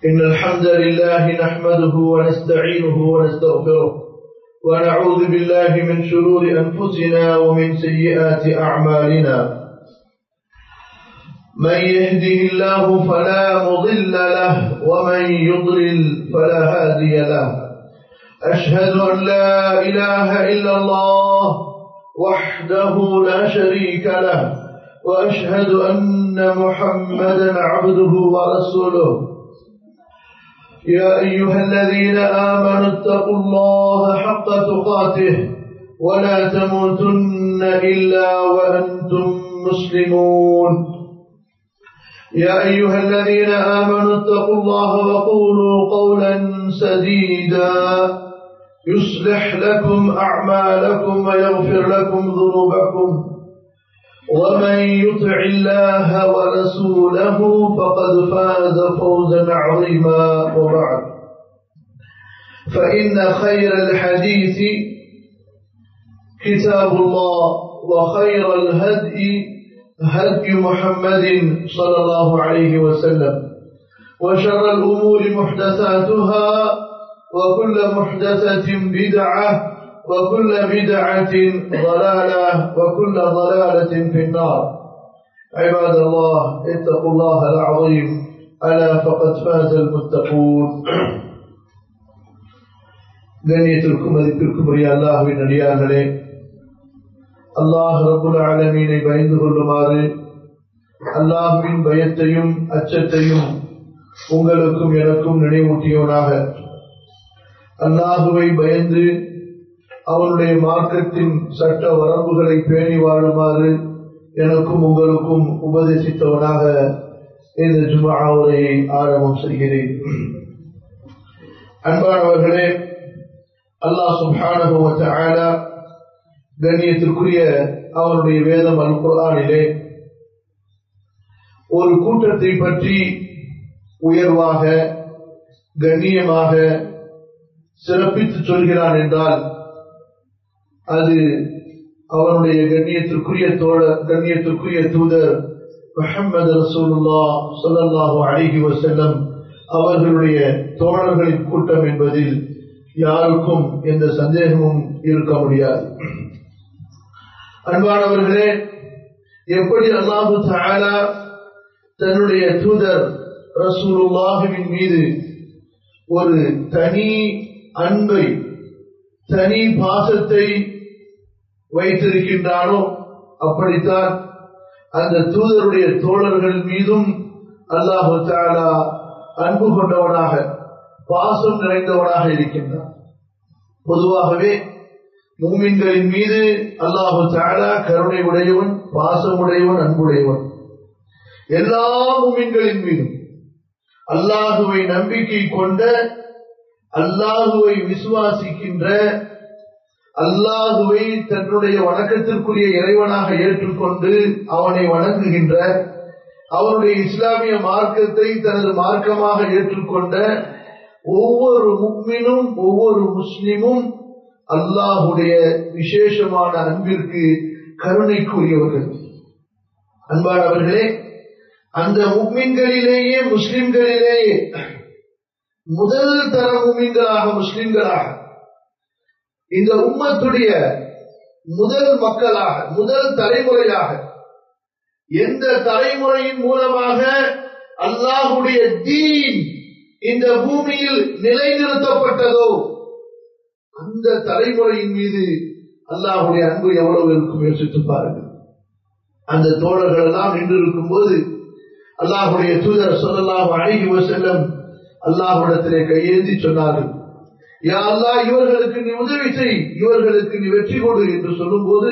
إن الحمد لله نحمده ونستعينه ونستغفره ونعوذ بالله من شرور أنفسنا ومن سيئات أعمالنا من يهده الله فلا مضل له ومن يضلل فلا هادي له أشهد أن لا إله إلا الله وحده لا شريك له وأشهد أن محمدا عبده ورسوله يا أيها الذين آمنوا اتقوا الله حق تقاته ولا تموتن إلا وأنتم مسلمون يا أيها الذين آمنوا اتقوا الله وقولوا قولا سديدا يصلح لكم أعمالكم ويغفر لكم ذنوبكم ومن يطع الله ورسوله فقد فاز فوزا عظيما وبعد فإن خير الحديث كتاب الله وخير الهدي هدي محمد صلى الله عليه وسلم وشر الأمور محدثاتها وكل محدثة بدعة وكل بدعة ضلالة وكل ضلالة في النار عباد الله اتقوا الله العظيم ألا فقد فاز المتقون கண்ணியத்திற்கும் மதிப்பிற்கும் உரிய அல்லாஹுவின் அடியார்களே அல்லாஹ் ரபுல் ஆலமீனை பயந்து கொள்ளுமாறு அல்லாஹுவின் பயத்தையும் அச்சத்தையும் உங்களுக்கும் எனக்கும் நினைவூட்டியவனாக அல்லாஹுவை பயந்து அவனுடைய மார்க்கத்தின் சட்ட வரம்புகளை பேணி வாழுமாறு எனக்கும் உங்களுக்கும் உபதேசித்தவனாக இந்த ஜுமா உரையை ஆரம்பம் செய்கிறேன் அன்பானவர்களே அல்லாஹ் சுபானுவ கண்ணியத்திற்குரிய அவனுடைய வேதம் அல் குரானிலே ஒரு கூட்டத்தை பற்றி உயர்வாக கண்ணியமாக சிறப்பித்து சொல்கிறான் என்றால் அது அவனுடைய கண்ணியத்திற்குரிய தோழர் கண்ணியத்திற்குரிய தூதர் முஹம்மது ரசூலுல்லா சொல்லல்லாஹு அழகி வசல்லம் அவர்களுடைய தோழர்களின் கூட்டம் என்பதில் யாருக்கும் எந்த சந்தேகமும் இருக்க முடியாது அன்பானவர்களே எப்படி அல்லாஹு தாலா தன்னுடைய தூதர் ரசூலுல்லாஹுவின் மீது ஒரு தனி அன்பை தனி பாசத்தை வைத்திருக்கின்றானோ அப்படித்தான் அந்த தூதருடைய தோழர்கள் மீதும் அல்லாஹு தாலா அன்பு கொண்டவனாக பாசம் நிறைந்தவனாக இருக்கின்றான் பொதுவாகவே மூமின்களின் மீது அல்லாஹு தாலா கருணை உடையவன் பாசம் உடையவன் அன்புடையவன் எல்லா மூமின்களின் மீதும் அல்லாஹுவை நம்பிக்கை கொண்ட அல்லாஹுவை விசுவாசிக்கின்ற அல்லாஹுவை தன்னுடைய வணக்கத்திற்குரிய இறைவனாக ஏற்றுக்கொண்டு அவனை வணங்குகின்ற அவனுடைய இஸ்லாமிய மார்க்கத்தை தனது மார்க்கமாக ஏற்றுக்கொண்ட ஒவ்வொரு முக்மினும் ஒவ்வொரு முஸ்லிமும் அல்லாஹுடைய விசேஷமான அன்பிற்கு கருணைக்குரியவர்கள் அன்பானவர்களே அந்த முக்மின்களிலேயே முஸ்லிம்களிலேயே முதல் தர முமின்களாக முஸ்லிம்களாக இந்த உம்மத்துடைய முதல் மக்களாக முதல் தலைமுறையாக எந்த தலைமுறையின் மூலமாக அல்லாஹுடைய தீன் இந்த பூமியில் நிலைநிறுத்தப்பட்டதோ அந்த தலைமுறையின் மீது அல்லாஹுடைய அன்பு எவ்வளவு இருக்கும் யோசித்து பாருங்கள் அந்த தோழர்கள் எல்லாம் நின்று இருக்கும் போது அல்லாஹுடைய தூதர் சொல்லலாம் அழகி செல்லம் அல்லாஹுடத்திலே கையேந்தி சொன்னார்கள் யா அல்லா இவர்களுக்கு நீ உதவி செய் இவர்களுக்கு நீ வெற்றி கொடு என்று சொல்லும் போது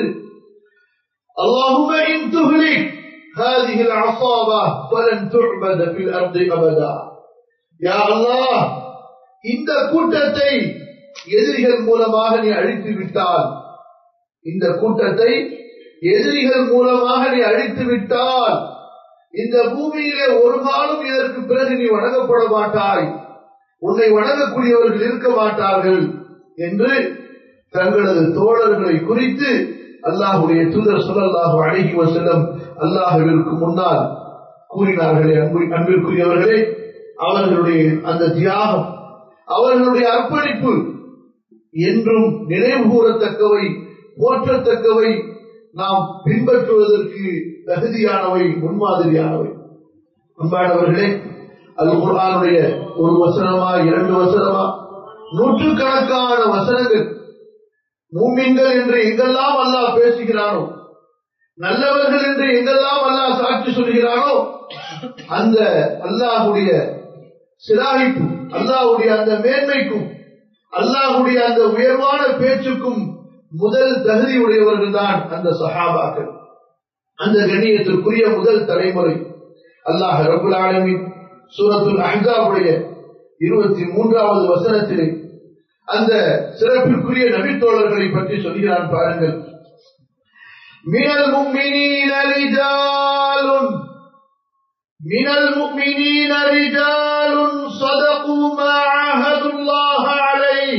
அல்லாஹுமே هذه العصابة فلن تعبد في الأرض أبدا يا الله இந்த கூட்டத்தை எதிரிகள் மூலமாக நீ அழித்து விட்டால் இந்த கூட்டத்தை எதிரிகள் மூலமாக நீ அழித்து விட்டால் இந்த பூமியிலே ஒரு காலம் இதற்கு பிறகு நீ வணங்கப்பட மாட்டாய் உன்னை வணங்கக்கூடியவர்கள் இருக்க மாட்டார்கள் என்று தங்களது தோழர்களை குறித்து அல்லாஹுடைய தூதர் சொல்லல்லாஹு அழகி வசலம் அல்லாஹுவிற்கு முன்னால் கூறினார்களே அன்பு அன்பிற்குரியவர்களே அவர்களுடைய அந்த தியாகம் அவர்களுடைய அர்ப்பணிப்பு என்றும் நினைவு கூறத்தக்கவை போற்றத்தக்கவை நாம் பின்பற்றுவதற்கு தகுதியானவை முன்மாதிரியானவை அன்பானவர்களே அது குர்ஆனுடைய ஒரு வசனமா இரண்டு வசனமா நூற்றுக்கணக்கான வசனங்கள் மூமின்கள் என்று எங்கெல்லாம் அல்லாஹ் பேசுகிறானோ நல்லவர்கள் என்று எங்கெல்லாம் அல்லாஹ் சாட்சி சொல்கிறானோ அந்த அல்லாஹுடைய சிலாகிப்பு அல்லாஹுடைய அந்த மேன்மைக்கும் அல்லாஹுடைய அந்த உயர்வான பேச்சுக்கும் முதல் தகுதி உடையவர்கள் தான் அந்த சஹாபாக்கள் அந்த கண்ணியத்திற்குரிய முதல் தலைமுறை அல்லாஹ் ரபுல் ஆலமின் சூரத்துல் அஹ்ஸாபுடைய இருபத்தி மூன்றாவது வசனத்திலே அந்த சிறப்பிற்குரிய நபித்தோழர்களை பற்றி சொல்கிறான் பாருங்கள் من المؤمنين رجال من المؤمنين رجال صدقوا ما عاهدوا الله عليه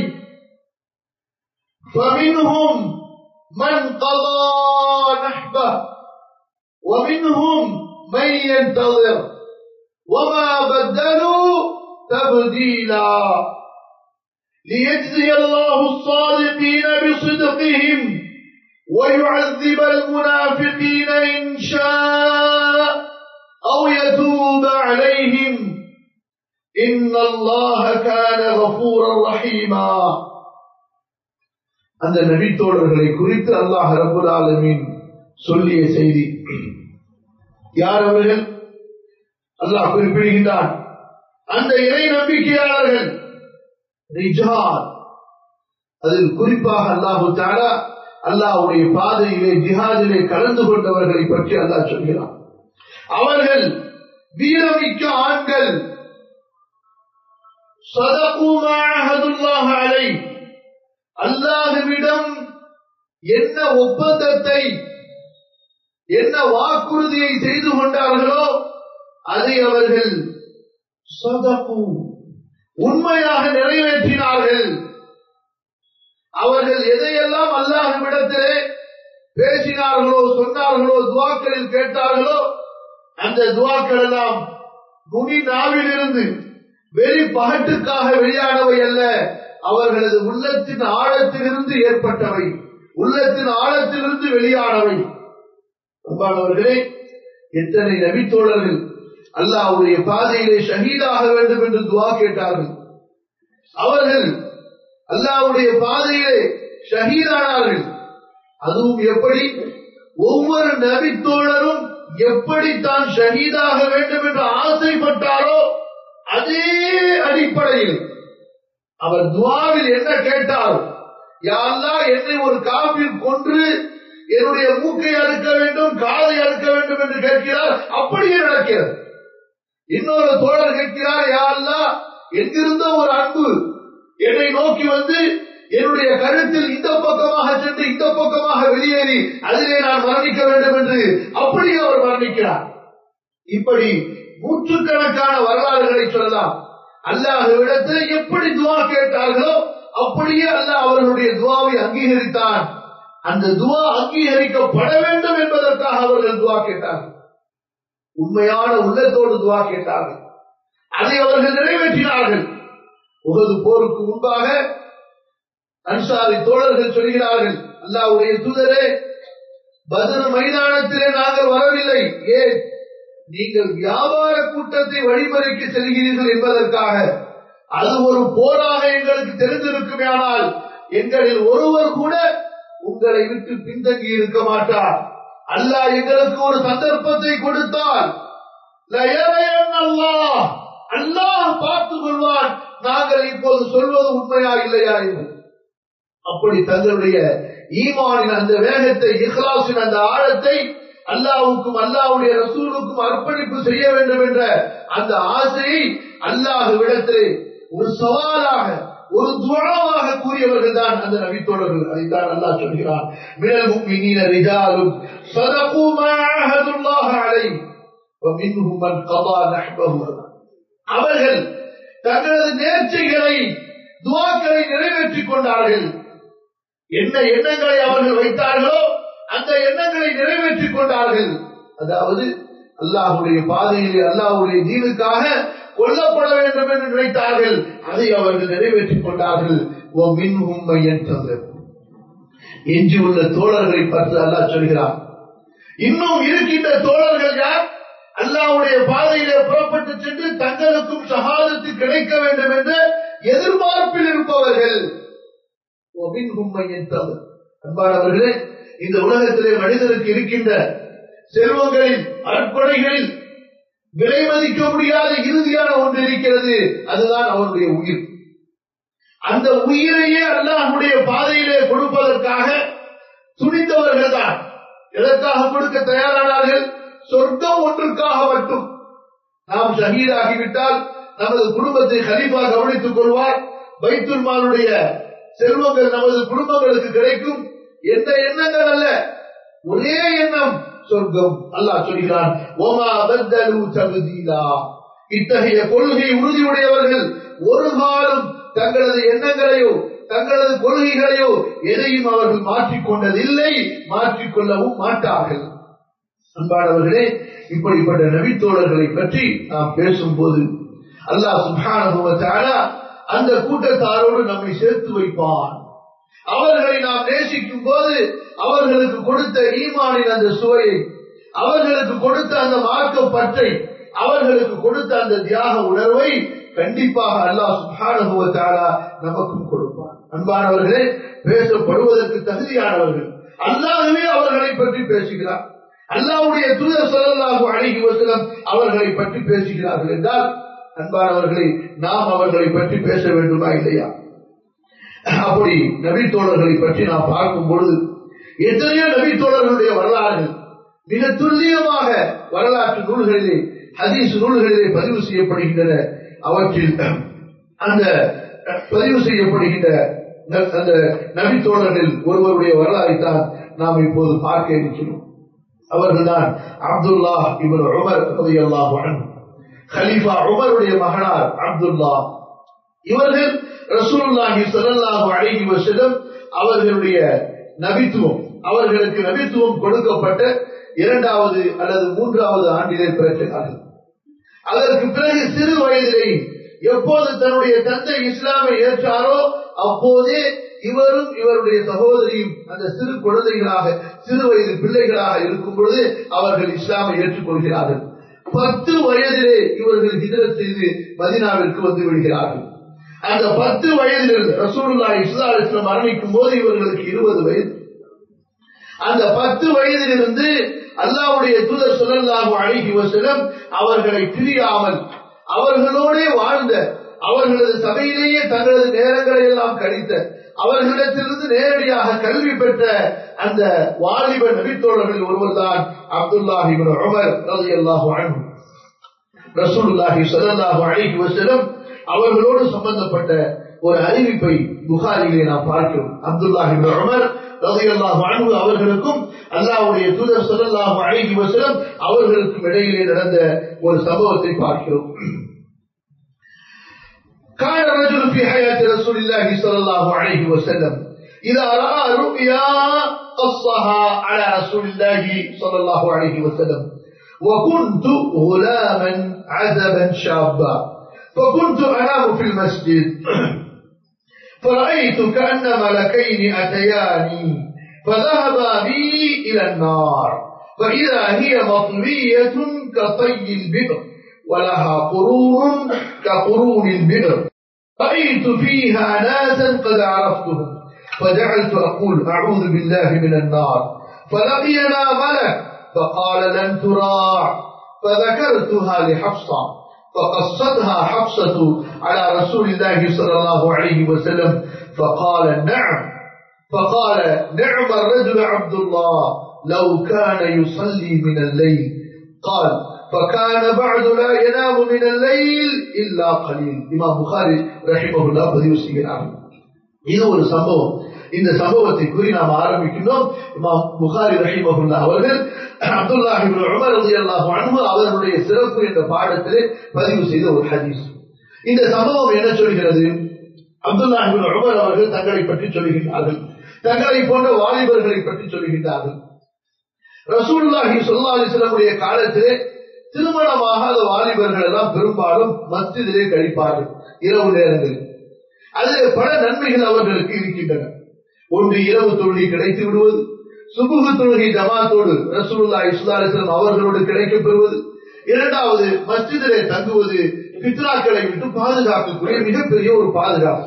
فمنهم من قضى نحبه ومنهم من ينتظر وما بدلوا تبديلا ليجزي الله الصادقين بصدقهم ويعذب المنافقين إن شاء أو يتوب عليهم إن الله كان غفورا رحيما அந்த நபித்தோழர்களை குறித்து அல்லாஹ் ரபுல் ஆலமீன் சொல்லிய செய்தி யார் அவர்கள் அல்லாஹ் குறிப்பிடுகின்றான் அந்த இறை நம்பிக்கையாளர்கள் ரிஜால் அதில் குறிப்பாக அல்லாஹு தாலா அல்லாஹுடைய பாதையிலே ஜிஹாதிலே கலந்து கொண்டவர்களை பற்றி அல்லாஹ் சொல்கிறான் அவர்கள் வீரமிக்க ஆண்கள் அலை அல்லாஹுவிடம் என்ன ஒப்பந்தத்தை என்ன வாக்குறுதியை செய்து கொண்டார்களோ அதை அவர்கள் சதகு உண்மையாக நிறைவேற்றினார்கள் அவர்கள் எதையெல்லாம் அல்லாஹ்விடத்திலே பேசினார்களோ சொன்னார்களோ துவாக்களில் கேட்டார்களோ அந்த துவாக்கள் எல்லாம் நுனி நாவிலிருந்து வெளி பகட்டுக்காக வெளியானவை அல்ல அவர்களது உள்ளத்தின் ஆழத்திலிருந்து ஏற்பட்டவை உள்ளத்தின் ஆழத்திலிருந்து வெளியானவை அன்பானவர்களே எத்தனை நபித்தோழர்கள் அல்லாஹ்வுடைய பாதையிலே ஷஹீதாக வேண்டும் என்று துவா கேட்டார்கள் அவர்கள் அல்லாஹ்வுடைய பாதையிலே ஷஹீதானார்கள் அதுவும் எப்படி ஒவ்வொரு நபித்தோழரும் எப்படி தான் ஷஹீதாக வேண்டும் என்று ஆசைப்பட்டாரோ அதே அடிப்படையில் அவர் துவாவில் என்ன கேட்டார் யாரெல்லாம் என்னை ஒரு காப்பில் கொன்று என்னுடைய மூக்கை அறுக்க வேண்டும் காதை அறுக்க வேண்டும் என்று கேட்கிறார் அப்படியே நடக்கிறது இன்னொரு தோழர் கேட்கிறார் யாரெல்லாம் எங்கிருந்தோ ஒரு அன்பு என்னை நோக்கி வந்து என்னுடைய கருத்தில் இந்த பக்கமாக சென்று இந்த பக்கமாக வெளியேறி அதிலே நான் மரணிக்க வேண்டும் என்று அப்படியே அவர் மரணிக்கிறார் இப்படி நூற்றுக்கணக்கான வரலாறுகளை சொல்லலாம் அல்லாஹ்விடத்தில் எப்படி துவா கேட்டார்களோ அப்படியே அல்லாஹ் அவர்களுடைய துவாவை அங்கீகரித்தான் அந்த துவா அங்கீகரிக்கப்பட வேண்டும் என்பதற்காக அவர்கள் துவா கேட்டார்கள் உண்மையான உள்ளத்தோடு துவா கேட்டார்கள் அதை அவர்கள் நிறைவேற்றினார்கள் உகது போருக்கு முன்பாக அன்சாரி தோழர்கள் சொல்கிறார்கள் அல்லாவுடைய தூதரே பதில் மைதானத்திலே நாங்கள் வரவில்லை ஏன் நீங்கள் வியாபார கூட்டத்தை வழிமறைக்கு செல்கிறீர்கள் என்பதற்காக அது ஒரு போராக எங்களுக்கு தெரிந்திருக்குமே ஆனால் எங்களில் ஒருவர் கூட உங்களை விட்டு பின்தங்கி இருக்க மாட்டார் அல்லாஹ் எங்களுக்கு ஒரு சந்தர்ப்பத்தை கொடுத்தால் அல்லாஹ் அல்லாஹ் பார்த்துக் கொள்வான் நாங்கள் இப்போது சொல்வது உண்மையா இல்லையா என்று அப்படி தங்களுடைய ஈமானின் அந்த வேகத்தை இஹ்லாசின் அந்த ஆழத்தை அல்லாவுக்கும் அல்லாவுடைய ரசூலுக்கும் அர்ப்பணிப்பு செய்ய வேண்டும் என்ற அந்த ஆசையை அல்லாஹ் விடத்திலே ஒரு சவாலாக ஒரு துவாவாக கூறியவர்கள் தான் அந்த நபித்தோழர்கள் அதைத்தான் அல்லாஹ் சொல்கிறான் மினல் முக்மினீன ரிஜாலும் صدقوا ما عاهدوا الله عليه ومنهم من قضى نحبه அவர்கள் தங்களது நேர்ச்சைகளை துவாக்களை நிறைவேற்றிக் கொண்டார்கள் என்ன எண்ணங்களை அவர்கள் வைத்தார்களோ அந்த எண்ணங்களை நிறைவேற்றிக் கொண்டார்கள் அதாவது அல்லாஹுடைய பாதையிலே அல்லாஹுடைய தீனுக்காக கொல்லப்பட வேண்டும் என்று நினைத்தார்கள் அதை அவர்கள் நிறைவேற்றிக் கொண்டார்கள் ஓ மின் உண்மை என்றது எஞ்சியுள்ள தோழர்களை பார்த்து அல்லாஹ் சொல்கிறார் இன்னும் இருக்கின்ற தோழர்கள் யார் அல்லாவுடைய பாதையிலே புறப்பட்டு சென்று தங்களுக்கும் சகாதத்து கிடைக்க வேண்டும் என்ற எதிர்பார்ப்பில் இருப்பவர்கள் அன்பானவர்களே இந்த உலகத்திலே மனிதனுக்கு இருக்கின்ற செல்வங்களில் அற்படைகளில் விலை மதிக்க முடியாத இறுதியான ஒன்று இருக்கிறது அதுதான் அவனுடைய உயிர் அந்த உயிரையே அல்லாஹுடைய பாதையிலே கொடுப்பதற்காக துணிந்தவர்கள் தான் எதற்காக கொடுக்க தயாரானார்கள் சொர்க்கம் ஒன்றுக்காக மட்டும் நாம் ஷஹீதாகிவிட்டால் நமது குடும்பத்தை ஹலீஃபா கவனித்துக் கொள்வார் பைத்துல்மானுடைய செல்வங்கள் நமது குடும்பங்களுக்கு கிடைக்கும் எந்த எண்ணங்கள் அல்ல ஒரே எண்ணம் சொர்க்கம் அல்லாஹ் சொல்கிறான் ஓமா பத்தலு தகுதீலா இத்தகைய கொள்கை உறுதியுடையவர்கள் ஒரு காலம் தங்களது எண்ணங்களையோ தங்களது கொள்கைகளையோ எதையும் அவர்கள் மாற்றிக்கொண்டதில்லை மாற்றிக்கொள்ளவும் மாட்டார்கள் அன்பானவர்களே இப்படிப்பட்ட நபித்தோழர்களை பற்றி நாம் பேசும்போது அல்லாஹ் சுபான அந்த கூட்டத்தாரோடு நம்மை சேர்த்து வைப்பான் அவர்களை நாம் நேசிக்கும் போது அவர்களுக்கு கொடுத்த ஈமானின் அந்த சுவையை அவர்களுக்கு கொடுத்த அந்த மார்க்க பற்றை அவர்களுக்கு கொடுத்த அந்த தியாக உணர்வை கண்டிப்பாக அல்லாஹ் சுபானுபவத்தாரா நமக்கும் கொடுப்பார் அன்பானவர்களே பேசப்படுவதற்கு தகுதியானவர்கள் அல்லாஹுவே அவர்களை பற்றி பேசுகிறார் அல்லாவுடைய தூதர் சொல்லலாக அழகி வசலம் அவர்களை பற்றி பேசுகிறார்கள் என்றால் அன்பானவர்களை நாம் அவர்களை பற்றி பேச வேண்டுமா இல்லையா அப்படி நபித்தோழர்களை பற்றி நாம் பார்க்கும் பொழுது எத்தனையோ நபித்தோழர்களுடைய வரலாறுகள் மிக துல்லியமாக வரலாற்று நூல்களிலே ஹதீஸ் நூல்களிலே பதிவு செய்யப்படுகின்றன அவற்றில் அந்த பதிவு செய்யப்படுகின்ற அந்த நபித்தோழர்களில் ஒருவருடைய வரலாறை தான் நாம் இப்போது பார்க்க இருக்கிறோம் அவர்கள்தான் அப்துல்லா இவர் உமர் ரலியல்லாஹு அன்ஹு கலீஃபா உமருடைய மகனார் அப்துல்லா இவர்கள் ரசூலுல்லாஹி ஸல்லல்லாஹு அலைஹி வஸல்லம் அவர்களுடைய நபித்துவம் அவர்களுக்கு நபித்துவம் கொடுக்கப்பட்ட இரண்டாவது அல்லது மூன்றாவது ஆண்டிலே பிறக்கிறார்கள் அதற்கு பிறகு சிறு வயதிலே எப்போது தன்னுடைய தந்தை இஸ்லாமை ஏற்றாரோ அப்போதே இவரும் இவருடைய சகோதரியும் அந்த சிறு குழந்தைகளாக சிறு வயது பிள்ளைகளாக இருக்கும் பொழுது அவர்கள் இஸ்லாமை ஏற்றுக்கொள்கிறார்கள் பத்து வயதிலே இவர்கள் ஹிஜரத் செய்து மதினாவிற்கு வந்து விடுகிறார்கள் அந்த பத்து வயதில் ரசூலுல்லா இஸ்லா இஸ்லாம் மரணிக்கும் போது இவர்களுக்கு இருபது வயது அந்த பத்து வயதிலிருந்து அல்லாவுடைய தூதர் சொல்லல்லாஹு அழகி வசலம் அவர்களை பிரியாமல் அவர்களோடே வாழ்ந்த அவர்களது சபையிலேயே தங்களது நேரங்களை எல்லாம் கழித்த அவர்களிடத்திலிருந்து நேரடியாக கல்வி பெற்ற அந்த வாலிப நபித்தோழர்கள் ஒருவர் தான் அப்துல்லாஹி உமர் ரதி அல்லாஹு அன்பு ரசூலுல்லாஹி சொல்லல்லாஹு அழகி வசலம் அவர்களோடு சம்பந்தப்பட்ட ஒரு அறிவிப்பை புகாரிலே நாம் பார்க்கிறோம் அப்துல்லாஹி உமர் ரலியல்லாஹு அன்ஹு அவர்களுக்கும் அல்லாஹ்வுடைய தூதர் ஸல்லல்லாஹு அலைஹி வஸல்லம் அவர்களுக்கும் இடையிலே நடந்த ஒரு சம்பவத்தை பார்க்கிறோம் كان رجل في حياة رسول الله صلى الله عليه وسلم إذا رأى رؤيا قصها على رسول الله صلى الله عليه وسلم وكنت غلاما عزبا شابا فكنت أنام في المسجد فرأيت كأن ملكين أتياني فذهبا بي إلى النار فإذا هي مطوية كطي البئر ولها قرون كقرون البئر رأيت فيها ناسا قد عرفتهم فجعلت أقول أعوذ بالله من النار فلقينا ملك فقال لن تراع فذكرتها لحفصة فقصتها حفصة على رسول الله صلى الله عليه وسلم فقال نعم فقال نعم الرجل عبد الله لو كان يصلي من الليل قال فكان بعد لا ينام من الليل إلا قليل إمام بخاري رحمه الله பதிவு செய்கிறார் இது ஒரு சம்பவம் இந்த சம்பவத்தை கூறி நாம் ஆரம்பிக்கின்றோம் இமாம் புகாரி ரஹிமஹுல்லா அவர்கள் அப்துல்லா உமர் ரலியல்லாஹு அன்ஹு அவர்களுடைய சிறப்பு என்ற பாடத்திலே பதிவு செய்த ஒரு ஹதீஸ் இந்த சம்பவம் என்ன சொல்கிறது அப்துல்லா உமர் அவர்கள் தங்களை பற்றி சொல்கின்றார்கள் தங்களை போன்ற வாலிபர்களை பற்றி சொல்கின்றார்கள் ரசூலுல்லாஹி ஸல்லல்லாஹு அலைஹி வஸல்லமுடைய காலத்திலே திருமணமாகாத வாலிபர்கள் எல்லாம் பெரும்பாலும் மஸ்ஜிதிலே கழிப்பார்கள் இரவு நேரங்களில் அதில் பல நன்மைகள் அவர்களுக்கு இருக்கின்றன ஒன்று இரவு தொழுகை கிடைத்து விடுவது சுபுகு தொழுகை ஜமாத்தோடு ரசூலுல்லா இஸ்லாலிஸ்லம் அவர்களோடு கிடைக்கப் பெறுவது இரண்டாவது மஸ்ஜிதிலே தங்குவது பித்ராக்களை விட்டு பாதுகாக்கக்கூடிய மிகப்பெரிய ஒரு பாதுகாப்பு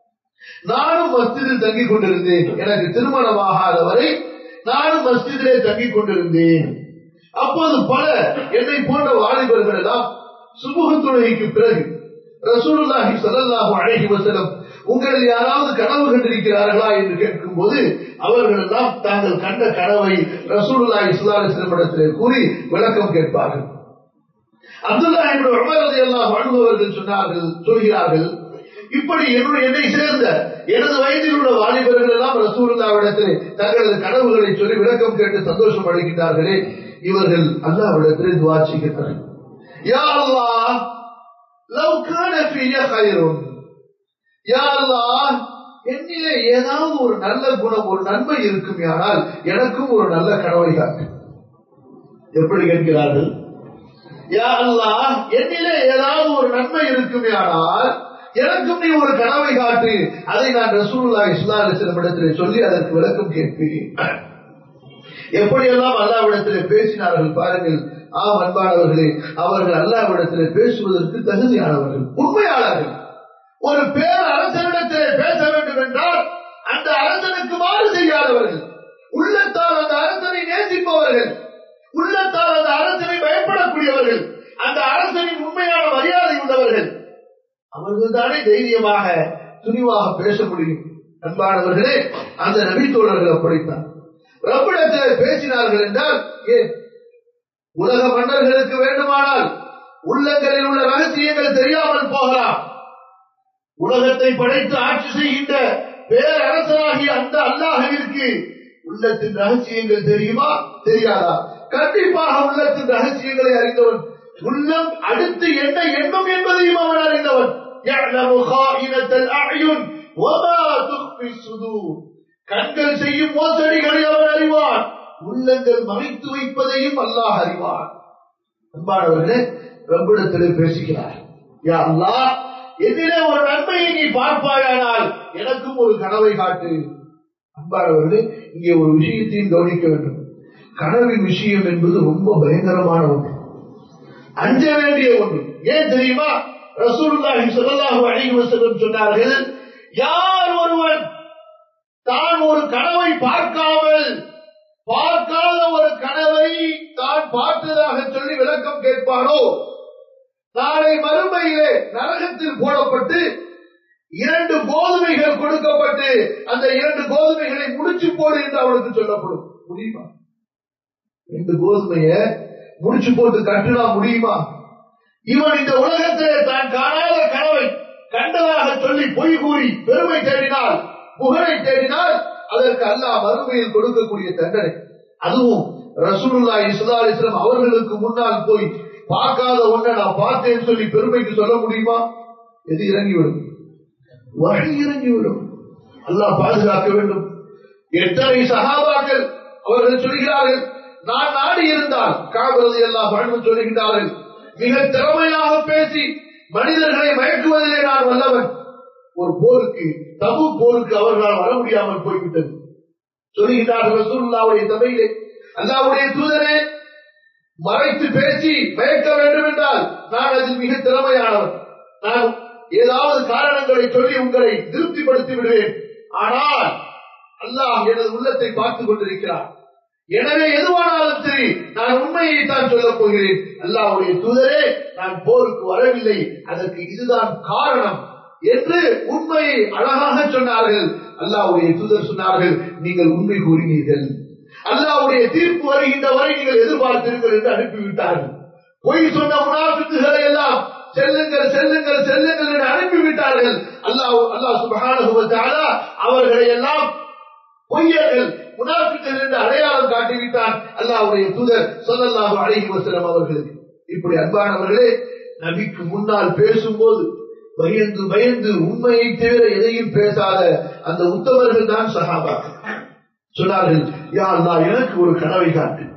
நானும் மஸ்ஜிதில் தங்கிக் கொண்டிருந்தேன் எனக்கு திருமணமாகாத வரை நானும் மஸ்ஜிதிலே தங்கிக் கொண்டிருந்தேன் அப்போது பல என்னை போன்ற வாலிபர்கள் எல்லாம் சுபுகு தொழுகைக்கு பிறகு ரசூலுல்லாஹி ஸல்லல்லாஹு அலைஹி வஸல்லம் உங்களில் யாராவது கனவு கண்டிருக்கிறார்களா என்று கேட்கும் போது அவர்கள் எல்லாம் தாங்கள் கண்ட கனவை ரசூலுல்லாஹி ஸல்லல்லாஹு அலைஹி வஸல்லம் இடத்திலே கூறி விளக்கம் கேட்பார்கள் அப்துல்லா என்று உமர் ரலியல்லாஹு அன்ஹு அவர்கள் சொன்னார்கள் சொல்கிறார்கள் இப்படி என்னுடைய என்னை சேர்ந்த எனது வயதில் உள்ள வாலிபர்கள் எல்லாம் ரசூலுல்லாவிடத்தில் தங்களது கனவுகளை சொல்லி விளக்கம் கேட்டு சந்தோஷம் அடைகின்றார்களே இவர்கள் அல்லாவிடத்தில் துவா செய்கிறார்கள் யா அல்லாஹ் லவ் கான ஃபீய கைருன் யா அல்லாஹ் என்னிலே ஏதாவது ஒரு நல்ல குணம் ஒரு நன்மை இருக்கும் ஆனால் எனக்கும் ஒரு நல்ல கனவை காட்டு எப்படி கேட்கிறார்கள் யா அல்லாஹ் என்னிலே ஏதாவது ஒரு நன்மை இருக்குமே ஆனால் எனக்கும் நீ ஒரு கனவை காட்டு அதை நான் ரசூலுல்லா இஸ்லாம் இடத்திலே சொல்லி அதற்கு விளக்கம் கேட்பேன் எப்படியெல்லாம் அல்லாவிடத்திலே பேசினார்கள் பாருங்கள் ஆம் அன்பானவர்களே அவர்கள் அல்லாவிடத்திலே பேசுவதற்கு தகுதியானவர்கள் உண்மையாளர்கள் ஒரு பேர் அரசனிடத்திலே பேச வேண்டும் என்றால் அந்த அரசனுக்கு மாறு செய்யாதவர்கள் உள்ளத்தால் அந்த அரசனை நேசிப்பவர்கள் உள்ளத்தால் அந்த அரசனை பயப்படக்கூடியவர்கள் அந்த அரசனின் உண்மையான மரியாதை உள்ளவர்கள் அவர்கள் தானே தைரியமாக துணிவாக பேச முடியும் அன்பானவர்களே அந்த நபித்தோழர்கள் அப்படித்தான் ரப்பிடத்தில் பேசினார்கள் என்றால் ஏன் உலக மன்னர்களுக்கு வேண்டுமானால் உள்ளங்களில் உள்ள ரகசியங்கள் தெரியாமல் போகலாம் உலகத்தை படைத்து ஆட்சி செய்கின்ற பேரரசராகிய அந்த அல்லாஹிற்கு உள்ளத்தின் ரகசியங்கள் தெரியுமா தெரியாதா கண்டிப்பாக உள்ளத்தின் ரகசியங்களை அறிந்தவன் உள்ளம் அடுத்து என்ன எண்ணம் என்பதையும் அவன் அறிந்தவன் يعلم خائنة الأعين وما تخفي الصدور கண்கள் செய்யும் மோசடிகளை அவன் அறிவான் உள்ளங்கள் மறைத்து வைப்பதையும் அல்லாஹ் அறிவான் அன்பானவர்களே ரப்பிடத்திலே பேசுகிறார் யா அல்லாஹ் எதிரே ஒரு நன்மையை நீ பார்ப்பாயானால் எனக்கும் ஒரு கனவை காட்டு அன்பானவர்களே இங்கே ஒரு விஷயத்தையும் கவனிக்க வேண்டும் கனவின் விஷயம் என்பது ரொம்ப பயங்கரமான ஒன்று அஞ்ச வேண்டிய ஒன்று ஏன் தெரியுமா ரசூலுல்லாஹி ஸல்லல்லாஹு அலைஹி வஸல்லம் சொன்னார்கள் யார் ஒருவன் தான் ஒரு கனவை பார்க்காமல் பார்க்காத ஒரு கனவை தான் பார்த்ததாக சொல்லி விளக்கம் கேட்பானோ நாளை மறுமையிலே நரகத்தில் போடப்பட்டு இரண்டு கோதுமைகள் கொடுக்கப்பட்டு அந்த இரண்டு கோதுமைகளை முடிச்சு போடு என்று அவனுக்கு சொல்லப்படும் முடியுமா ரெண்டு கோதுமைய முடிச்சு போட்டு கட்டுனா முடியுமா இவன் இந்த உலகத்திலே தான் காணாத கனவை கண்டதாக சொல்லி பொய் கூறி பெருமை தேடினால் புகழை தேடினால் அதற்கு அல்லாஹ் மறுமையில் கொடுக்கக்கூடிய தண்டனை அதுவும் ரசூலுல்லா இஸ்லா இஸ்லாம் அவர்களுக்கு முன்னால் போய் பார்க்காத ஒன்றை நான் பார்த்தேன்னு சொல்லி பெருமைக்கு சொல்ல முடியுமா எது இறங்கிவிடும் வழி இறங்கிவிடும் அல்லாஹ் பாதுகாக்க வேண்டும் எத்தனை சகாபாக்கள் அவர்கள் சொல்கிறார்கள் நான் நாடி இருந்தால் காவலது எல்லாம் வாழ்வு சொல்லுகின்றார்கள் மிக திறமையாக பேசி மனிதர்களை மயக்குவதிலே நான் வல்லவன் ஒரு போருக்கு தபு போருக்கு அவர்களால் வர முடியாமல் போய்விட்டது சொல்லுகிறார்கள் ரசூலுல்லாவுடைய சபையிலே அல்லாவுடைய தூதரே மறைத்து பேசி மயக்க வேண்டும் என்றால் நான் அதில் மிக திறமையானவன் நான் ஏதாவது காரணங்களை சொல்லி உங்களை திருப்திப்படுத்தி விடுவேன் ஆனால் அல்லாஹ் எனது உள்ளத்தை பார்த்துக் கொண்டிருக்கிறார் எனவே எதுவானாலும் சரி நான் உண்மையை தான் சொல்லப் போகிறேன் அல்லாவுடைய தூதரே நான் போருக்கு வரவில்லை அதற்கு இதுதான் காரணம் என்று உண்மையை அழகாக சொன்னார்கள் அல்லாவுடைய தூதர் சொன்னார்கள் நீங்கள் உண்மை கூறினீர்கள் அல்லாவுடைய தீர்ப்பு வருகின்ற வரை நீங்கள் எதிர்பார்த்தீர்கள் என்று அனுப்பிவிட்டார்கள் பொய் சொன்ன முனாஃபிக்குகளை எல்லாம் செல்லுங்கள் செல்லுங்கள் செல்லுங்கள் என்று அனுப்பிவிட்டார்கள் அல்லாஹ் அல்லாஹ் சுபஹானஹு அவர்களை எல்லாம் பொய்யர்கள் முனாஃபிக்கள் என்று அடையாளம் காட்டிவிட்டான் அல்லாவுடைய தூதர் சொல்லல்லாஹு அலைஹி வஸல்லம் அவர்களுக்கு இப்படி அன்பானவர்களே நபிக்கு முன்னால் பேசும்போது பயந்து பயந்து உண்மையை தவிர எதையும் பேசாத அந்த உத்தவர்கள் தான் சஹாபா சொன்னார்கள் யா அல்லாஹ் எனக்கு ஒரு கனவை காட்டு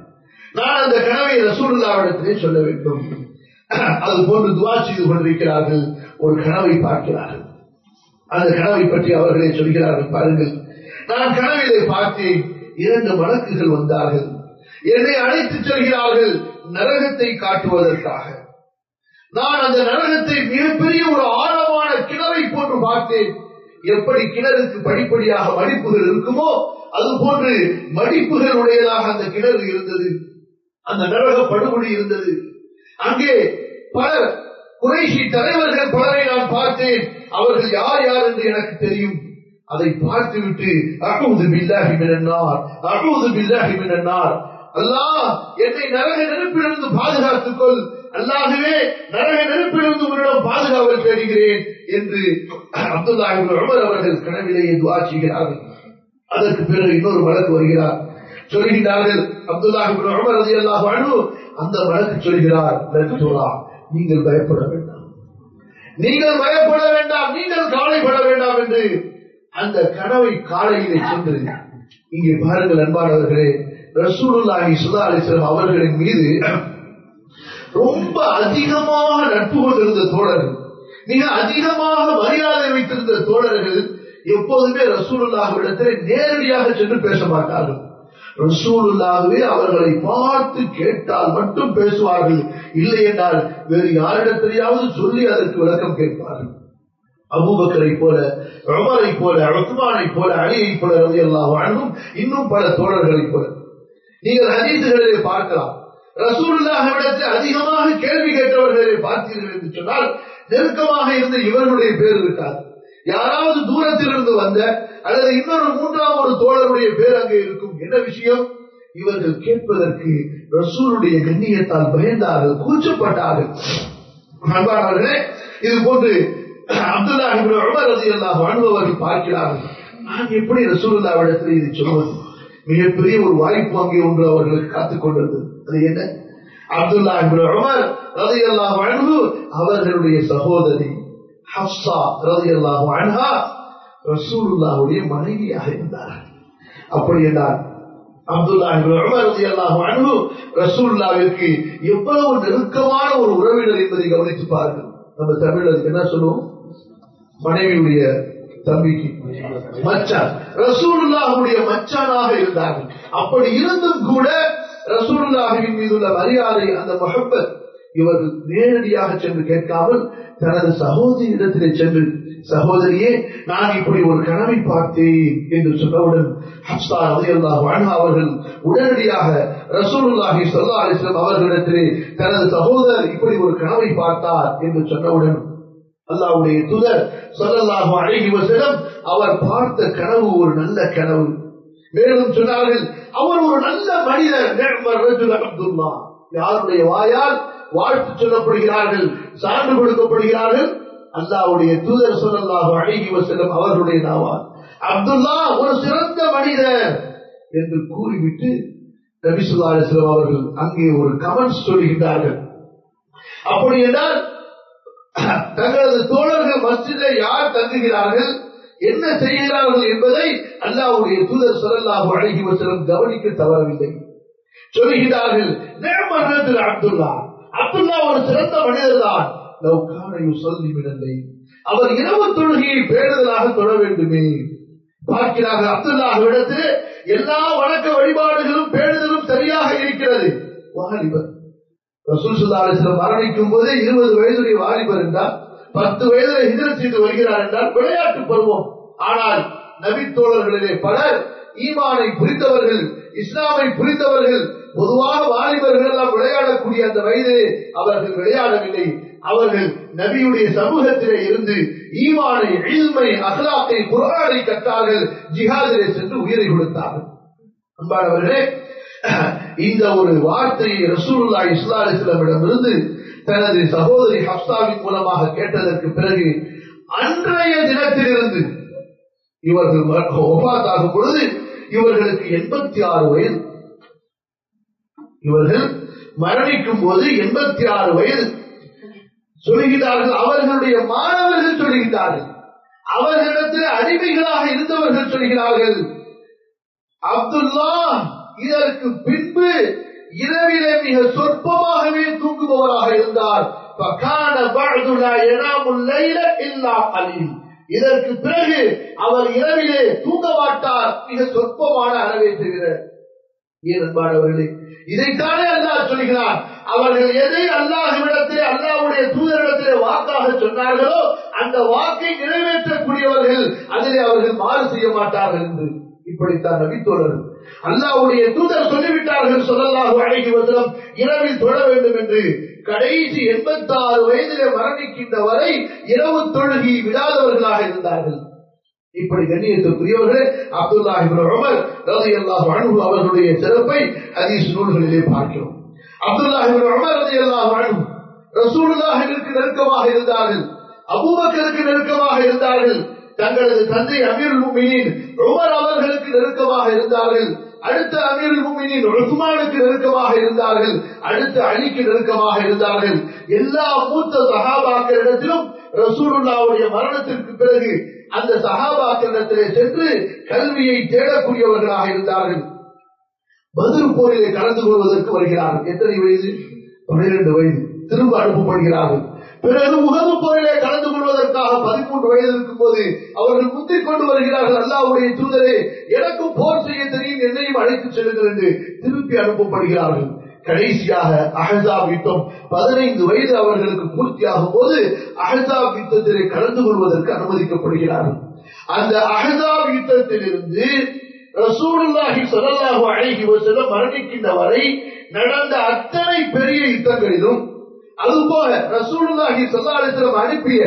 நான் அந்த கனவை ரசூலுல்லாவிடத்திலே சொல்ல வேண்டும் அது போன்று துவா செய்து கொண்டிருக்கிறார்கள் ஒரு கனவை பார்க்கிறார்கள் அந்த கனவை பற்றி அவர்களே சொல்கிறார்கள் பாருங்கள் நான் கனவிலே பார்த்தேன் இரண்டு வழக்குகள் வந்தார்கள் என்னை அழைத்துச் செல்கிறார்கள் நரகத்தை காட்டுவதற்காக நான் அந்த நரகத்தை மிகப்பெரிய ஒரு ஆழமான கிணறை போன்று பார்த்தேன் எப்படி கிணறுக்கு படிப்படியாக மடிப்புகள் இருக்குமோ அது போன்று மடிப்புகள் உடையதாக அந்த கிணறு இருந்தது அந்த நரக படுகொடி இருந்தது அங்கே பலர் குறைஷி தலைவர்கள் பலரை நான் பார்த்தேன் அவர்கள் யார் யார் என்று எனக்கு தெரியும் அதை பார்த்துவிட்டு அழுது பில்லாகி மினன்னார் அழுது பில்லாகி மினன்னார் அல்லாஹ் என்னை நரக நெருப்பிலிருந்து பாதுகாத்துக் கொள் அல்லாகவே நரக நெருப்பிலிருந்து உன்னிடம் பாதுகாவல் தேடுகிறேன் என்று அப்துல்லா உமர் அவர்கள் கனவிலேயே துவா செய்கிறார்கள் அதற்கு பிறகு இன்னொரு வழக்கு வருகிறார் சொல்கிறார்கள் அப்துல்லா உமர் ரதி அல்லாஹ் அந்த வழக்கு சொல்கிறார் லக்துரா நீங்கள் பயப்பட வேண்டாம் நீங்கள் பயப்பட வேண்டாம் நீங்கள் கவலைப்பட வேண்டாம் என்று அந்த கனவை காலையிலே சென்று இங்கே பாருங்கள் அன்பானவர்களே ரசூலுல்லாஹி சுல்லா அலிஸ்லாம் அவர்களின் மீது ரொம்ப அதிகமாக நட்பு கொண்டிருந்த தோழர்கள் மிக அதிகமாக மரியாதை வைத்திருந்த தோழர்கள் எப்போதுமே ரசூலுல்லாஹிடத்தில் நேரடியாக சென்று பேச மாட்டார்கள் ரசூலுல்லாகவே அவர்களை பார்த்து கேட்டால் மட்டும் பேசுவார்கள் இல்லை என்றால் வேறு யாரிடத்திலேயாவது சொல்லி அதற்கு விளக்கம் கேட்பார்கள் அபூபக்கரை போல உமரை போல உஸ்மானை போல அலியை போல ரவி அல்லாஹ் இன்னும் பல தோழர்களை போல நீங்கள் ஹதீசுகளிலே பார்க்கலாம் ரசூலுல்லாஹிடத்தில் அதிகமாக கேள்வி கேட்டவர்களை பார்த்தீர்கள் என்று சொன்னால் நெருக்கமாக இருந்த இவர்களுடைய பேர் இருக்காது யாராவது தூரத்தில் இருந்து வந்த அல்லது இன்னொரு மூன்றாம் ஒரு தோழருடைய பேர் அங்கே இருக்கும் என்ன விஷயம் இவர்கள் கேட்பதற்கு ரசூலுடைய கண்ணியத்தால் பயந்தார்கள் கூச்சப்பட்டார்கள் அன்பானவர்களே இது போன்று அப்துல்லா உமர் ரதி அல்லாஹ் அனுபவர்கள் பார்க்கிறார்கள் நான் எப்படி ரசூலுல்லாவிடத்தில் இதை சொல்வது மிகப்பெரிய ஒரு வாய்ப்பு அங்கே ஒன்று அவர்களுக்கு காத்துக் கொண்டிருந்தது அது என்ன அப்துல்லா உமர் ரதி அல்லாஹ் அன்பு அவர்களுடைய சகோதரி ஹப்சா ரதி அல்லாஹ் அன்ஹா ரசூலுல்லாவுடைய மனைவியாக இருந்தார்கள் அப்படி என்றால் அப்துல்லா உமர் ரதி அல்லாஹ் அன்பு ரசூல்லாவிற்கு எவ்வளவு நெருக்கமான ஒரு உறவினர் என்பதை கவனித்து பாருங்கள் நம்ம தமிழ் அதுக்கு என்ன சொல்லுவோம் மனைவியுடைய தம்பிக்கு மச்சான் ரசூலுல்லாஹுடைய மச்சானாக இருந்தார்கள் அப்படி இருந்தும் கூட ரசூலுல்லாஹுவின் மீது உள்ள மரியாதை அந்த மொஹப்பத் இவர்கள் நேரடியாக சென்று கேட்காமல் தனது சகோதரியிடத்திலே சென்று சகோதரியே நான் இப்படி ஒரு கனவை பார்த்தேன் என்று சொன்னவுடன் ஹப்சா ரலியல்லாஹு அன்ஹா அவர்கள் உடனடியாக ரசூலுல்லாஹி ஸல்லல்லாஹு அலைஹி வஸல்லம் அவர்களிடத்திலே தனது சகோதரர் இப்படி ஒரு கனவை பார்த்தார் என்று சொன்னவுடன் அல்லாஹ்வுடைய தூதர் ஸல்லல்லாஹு அலைஹி வஸல்லம் அவர் பார்த்த கனவு ஒரு நல்ல கனவு மேலும் சொன்னார்கள் அவர் ஒரு நல்ல மனிதர் நிஅமர் ரஜுல் அப்துல்லா யாருடைய வாயால் வாழ்த்து சொல்லப்படுகிறார்கள் சான்று கொடுக்கப்படுகிறார்கள் அல்லாவுடைய தூதர் சொல்லல்லாஹு அழகி வசல்லம் அவர்களுடைய நாவால் அப்துல்லா ஒரு சிறந்த மனிதர் என்று கூறிவிட்டு நபிசுல்லா அலிஸ்லாம் அவர்கள் அங்கே ஒரு கமெண்ட்ஸ் சொல்லுகின்றார்கள் அப்படி என்றால் தங்களது தோழர்கள் மஸ்ஜிதை யார் தங்குகிறார்கள் என்ன செய்கிறார்கள் என்பதை அல்லாவுடைய தூதர் சொல்லல்லாஹு அழகி வசலம் கவனிக்க தவறவில்லை சொல்லுகிறார்கள் நேமர் அப்துல்லா அப்துல்லா ஒரு சிறந்த மனிதர் தான் சொல்லி விடலை அவர் இரவு தொழுகையை பேணுதலாக தொழ வேண்டுமே பார்க்கிறார்கள் அப்துல்லாஹிடத்தில் எல்லா வணக்க வழிபாடுகளும் பேணுதலும் சரியாக இருக்கிறது வாலிபர் ரசூல் சுல்லா அலிஸ்லம் மரணிக்கும் போதே இருபது வயதுடைய வாலிபர் என்றால் பத்து வயதுல ஹிஜரத் செய்து வருகிறார் என்றால் விளையாட்டு பருவம் ஆனால் நபித்தோழர்களிலே பலர் ஈமானை புரிந்தவர்கள் இஸ்லாமை புரிந்தவர்கள் பொதுவாக வாலிபர்கள் எல்லாம் விளையாடக்கூடிய அந்த வயதிலே அவர்கள் விளையாடவில்லை அவர்கள் நபியுடைய சமூகத்திலே இருந்து ஈமானை இல்மை அகலாத்தை குரானை கற்றார்கள் ஜிஹாதிலே சென்று உயிரை கொடுத்தார்கள் அன்பானவர்களே இந்த ஒரு வார்த்தையை ரசூல்லா இஸ்லா அலிஸ்லாமிடமிருந்து தனது சகோதரி ஹப்சாவின் மூலமாக கேட்டதற்கு பிறகு அன்றைய தினத்திலிருந்து இவர்கள் ஒபாத்தாகும் பொழுது இவர்களுக்கு எண்பத்தி ஆறு வயது இவர்கள் மரணிக்கும் போது எண்பத்தி ஆறு வயது சொல்கிறார்கள் அவர்களுடைய மாணவர்கள் சொல்கிறார்கள் அவர்களிடத்தில் அடிமைகளாக இருந்தவர்கள் சொல்கிறார்கள் அப்துல்லா இதற்கு பின்பு இரவிலே மிக சொற்பமாகவே தூங்குபவராக இருந்தார் فَكَانَ بَعْدُ لَا يَنَامُ اللَّيْلَ إِلَّا قَلِيلٌ இதற்கு பிறகு அவர் இரவிலே தூங்க மாட்டார் மிக சொற்பமான அளவை தவிர ஏன் அன்பானவர்களே இதைத்தானே அல்லாஹ் சொல்கிறார் அவர்கள் எதை அல்லாஹ்விடத்திலே அல்லாஹ்வுடைய தூதரிடத்திலே வாக்காக சொன்னார்களோ அந்த வாக்கை நிறைவேற்றக்கூடியவர்கள் அதிலே அவர்கள் மாறு செய்ய மாட்டார்கள் என்று இப்படித்தான் நபித்தோழர்கள் அல்லாஹ்வுடைய தூதர் சொல்லிவிட்டார்கள் சொல்லல்லாஹு அழைகி வசனம் இரவில் தொழ வேண்டும் என்று கடைசி எண்பத்தி ஆறு வயதிலே மரணிக்கின்ற வரை இரவு தொழுகி விடாதவர்களாக இருந்தார்கள் இப்படி கண்ணியத்திற்குரியவர்களே அப்துல்லா இப்னு உமர் ரலியல்லாஹு அன்ஹு அவர்களுடைய சிறப்பை ஹதீஸ் நூல்களிலே பார்க்கிறோம் அப்துல்லா இப்னு உமர் ரலியல்லாஹு அன்ஹு ரசூலுல்லாஹிற்கு நெருக்கமாக இருந்தார்கள் அபூபக்கருக்கு நெருக்கமாக இருந்தார்கள் தங்களது தந்தை அமீருல் முஃமினீன் உமர் அவர்களுக்கு நெருக்கமாக இருந்தார்கள் அடுத்த அமீருல் முஃமினீன் உஸ்மானுக்கு நெருக்கமாக இருந்தார்கள் அடுத்த அலிக்கு நெருக்கமாக இருந்தார்கள் எல்லா மூத்த சஹாபாக்களிடத்திலும் ரசூலுல்லாவுடைய மரணத்திற்கு பிறகு அந்த சஹாபாக்களிடத்திலே சென்று கல்வியை தேடக்கூடியவர்களாக இருந்தார்கள் பதில் போரிலே கலந்து கொள்வதற்கு வருகிறார்கள் எத்தனை வயது பன்னிரண்டு வயது திரும்ப அனுப்பப்படுகிறார்கள் பிறகு உகது போரிலே கலந்து கொள்வதற்காக பதிமூன்று வயது இருக்கும் போது அவர்கள் முந்திக் கொண்டு வருகிறார்கள் அல்லாவுடைய தூதரே எனக்கும் போர் செய்ய தெரியும் என்னையும் அழைத்து செல்லுங்கள் என்று திருப்பி அனுப்பப்படுகிறார்கள் கடைசியாக அஹசாப் யுத்தம் பதினைந்து வயது அவர்களுக்கு பூர்த்தியாகும் போது அஹசாப் யுத்தத்திலே கலந்து கொள்வதற்கு அனுமதிக்கப்படுகிறார்கள் அந்த அஹசாப் யுத்தத்திலிருந்து ரசூலுல்லாஹி ஸல்லல்லாஹு அலைஹி வஸல்லம் மரணிக்கின்ற வரை நடந்த அத்தனை பெரிய யுத்தங்களிலும் அதுபோல ரசூலுல்லாஹி ஸல்லல்லாஹு அலைஹி வஸல்லம் அனுப்பிய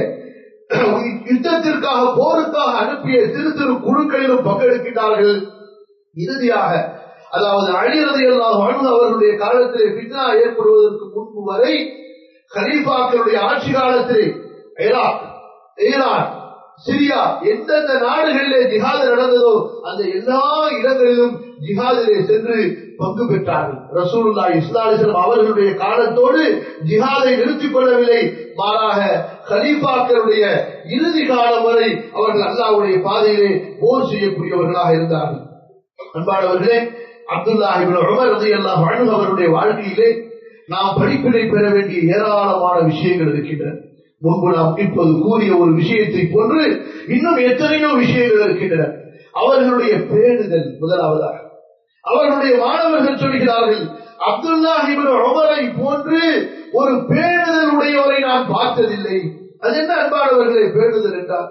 யுத்தத்திற்காக போருக்காக அனுப்பிய சிறு சிறு குழுக்களிலும் பங்கெடுக்கிறார்கள் இறுதியாக அதாவது அழிறது எல்லாம் அணு அவர்களுடைய காலத்திலே பித்னா ஏற்படுவதற்கு முன்பு வரை ஹலீஃபாக்களுடைய ஆட்சி காலத்திலே ஈராக் ஈரான் சிரியா எந்தெந்த நாடுகளிலே ஜிஹாது நடந்ததோ அந்த எல்லா இடங்களிலும் ஜிஹாதிலே சென்று பங்கு பெற்றார்கள் ரசூலுல்லா இஸ்லாலிஸ்லாம் அவர்களுடைய காலத்தோடு ஜிஹாதை நிறுத்திக் கொள்ளவில்லை மாறாக கலீஃபாக்களுடைய இறுதி காலம் வரை அவர்கள் அல்லாவுடைய பாதையிலே போர் செய்யக்கூடியவர்களாக இருந்தார்கள் அன்பானவர்களே அப்துல்லா உமர் ரலியல்லாஹு அன்ஹு அவருடைய வாழ்க்கையிலே நாம் படிப்பினை பெற வேண்டிய ஏராளமான விஷயங்கள் இருக்கின்றன முன்பு நாம் இப்போது கூறிய ஒரு விஷயத்தை போன்று இன்னும் எத்தனையோ விஷயங்கள் இருக்கின்றன அவர்களுடைய பேணுதல் முதலாவதாக அவர்களுடைய மாணவர்கள் சொல்கிறார்கள் அப்துல்லா இவன் உமரை போன்று ஒரு பேணுதல் உடையவரை நான் பார்த்ததில்லை அது என்ன அன்பானவர்களே பேணுதல் என்றால்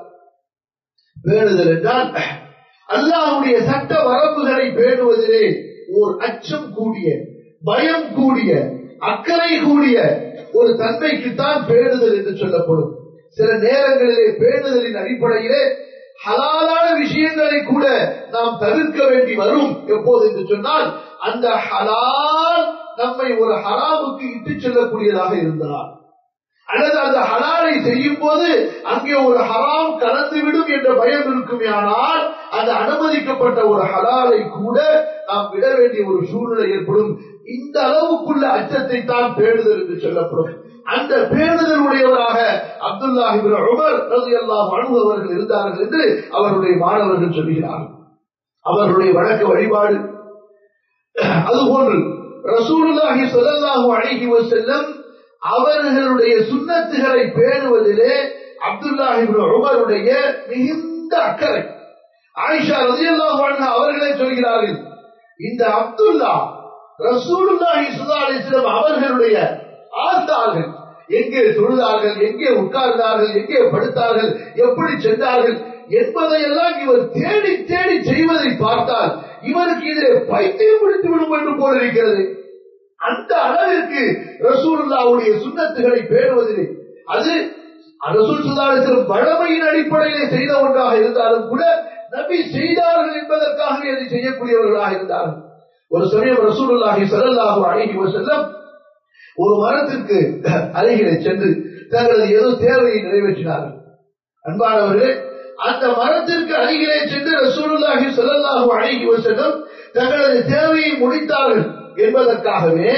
பேணுதல் என்றால் அல்லாஹுடைய சட்ட வரம்புகளை பேணுவதிலே ஓர் அச்சம் கூடிய பயம் கூடிய அக்கறை கூடிய ஒரு தன்மைக்குத்தான் பேணுதல் என்று சொல்லப்படும் சில நேரங்களிலே பேணுதலின் அடிப்படையிலே ஹலாலான விஷயங்களை கூட நாம் தவிர்க்க வேண்டி வரும் எப்போது என்று சொன்னால் அந்த ஹலால் நம்மை ஒரு ஹராமுக்கு இட்டு செல்லக்கூடியதாக இருந்தால் அல்லது அந்த ஹலாலை செய்யும் போது அங்கே ஒரு ஹராம் கலந்துவிடும் என்ற பயம் இருக்குமே ஆனால் அந்த அனுமதிக்கப்பட்ட ஒரு ஹலாலை கூட நாம் விட வேண்டிய ஒரு சூழ்நிலை ஏற்படும் இந்த அளவுக்குள்ள அச்சத்தை தான் பேணுதல் என்று சொல்லப்படும் அந்த பேணுதல் உடையவராக அப்துல்லாஹி உமர் ரதி அல்லாஹ் அவர்கள் இருந்தார்கள் என்று அவருடைய மாணவர்கள் சொல்கிறார்கள் அவர்களுடைய வழக்க வழிபாடு அதுபோன்று ரசூலுல்லாஹி ஸல்லல்லாஹு அலைஹி வஸல்லம் அவர்களுடைய சுண்ணத்துகளை பேணுவதிலே அப்துல்லாஹி உமருடைய மிகுந்த அக்கறை ஆயிஷா ரலியல்லாஹு அன்ஹா அவர்களே சொல்கிறார்கள் இந்த அப்துல்லா ரசூலுல்லாஹி ஸல்லல்லாஹு அலைஹி வஸல்லம் அவர்களுடைய ஆஸ்தார்கள் எங்கே தொழுதார்கள் எங்கே உட்கார்ந்தார்கள் எங்கே படுத்தார்கள் எப்படி சென்றார்கள் என்பதையெல்லாம் இவர் தேடி தேடி செய்வதை பார்த்தால் இவருக்கு இதிலே பைத்தியம் பிடித்து விடும் என்று போல இருக்கிறது அந்த அளவிற்கு ரசூலுல்லாவுடைய சுண்ணத்துகளை பேணுவதிலே அது ரசூல் சுல்லாசலம் வழமையின் அடிப்படையிலே செய்த ஒன்றாக இருந்தாலும் கூட நபி செய்தார்கள் என்பதற்காகவே அதை செய்யக்கூடியவர்களாக இருந்தார்கள் ஒரு சமயம் ரசூலுல்லாஹி ஸல்லல்லாஹு அலைஹி வஸல்லம் ஒரு மரத்திற்கு அருகிலே சென்று தங்களது ஏதோ தேவையை நிறைவேற்றினார்கள் அன்பானவர்களே அந்த மரத்திற்கு அருகிலே சென்று ரசூலுல்லாஹி ஸல்லல்லாஹு அலைஹி வஸல்லம் தங்களது தேவையை முடித்தார்கள் என்பதற்காகவே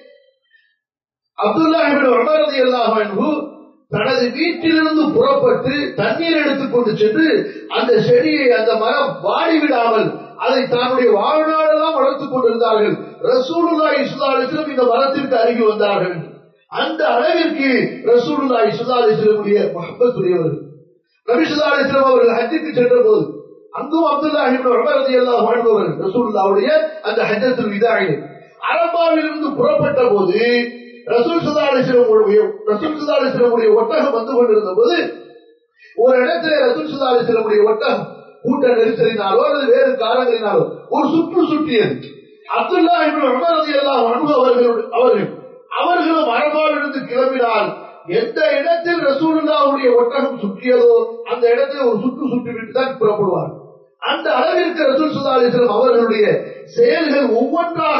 அப்துல்லாஹிபின் உமர் ரலியல்லாஹு அன்ஹு தனது வீட்டிலிருந்து புறப்பட்டு தண்ணீர் எடுத்துக் கொண்டு சென்று அந்த செடியை அந்த மரம் வாடிவிடாமல் அதை தன்னுடைய வாழ்நாளெல்லாம் வளர்த்துக் கொண்டிருந்தார்கள் ரசூலுல்லாஹி ஸல்லல்லாஹு அலைஹி வஸல்லம் இந்த மரத்திற்கு அருகே வந்தார்கள் அந்த அளவிற்கு ரசூலுல்லாஹி ஸல்லல்லாஹு அலைஹி வஸல்லமுடைய மஹப்பத்துடையவர்கள் நபி ஸல்லல்லாஹு அலைஹி வஸல்லம் அவர்கள் ஹஜ்ஜுக்கு சென்ற போது அங்கும் அப்துல்லாஹி இப்னு உமர் ரலியல்லாஹு அன்ஹு அவர்கள் ரசூலுல்லாஹ்வுடைய அந்த ஹஜ்ஜத்துல் விதாயில் அரபாவிலிருந்து புறப்பட்ட போது ரசூல் ஸல்லல்லாஹு அலைஹி வஸல்லம் ரசூல் ஸல்லல்லாஹு அலைஹி வஸல்லம் ஒட்டகம் வந்து கொண்டிருந்த போது ஒரு இடத்துல ரசூல் ஸல்லல்லாஹு அலைஹி வஸல்லம் ஒட்டகம் கூட்ட நெரிசலினாலோ அல்லது வேறு காரணங்களினாலோ ஒரு சுற்று சுற்றியது அப்துல்லா இப்னு உமர் ரலியல்லாஹு அன்ஹு அவர்கள் அவர்கள் அவர்களும் அரபாவிலிருந்து கிளம்பினால் எந்த இடத்தில் ரசூலுல்லாவுடைய ஒட்டகம் சுற்றியதோ அந்த இடத்தில் ஒரு சுற்று சுற்றிவிட்டு தான் புறப்படுவார் அந்த அளவிற்கு ரசூல் சுல்லா அலிஸ்லாம் அவர்களுடைய செயல்கள் ஒவ்வொன்றாக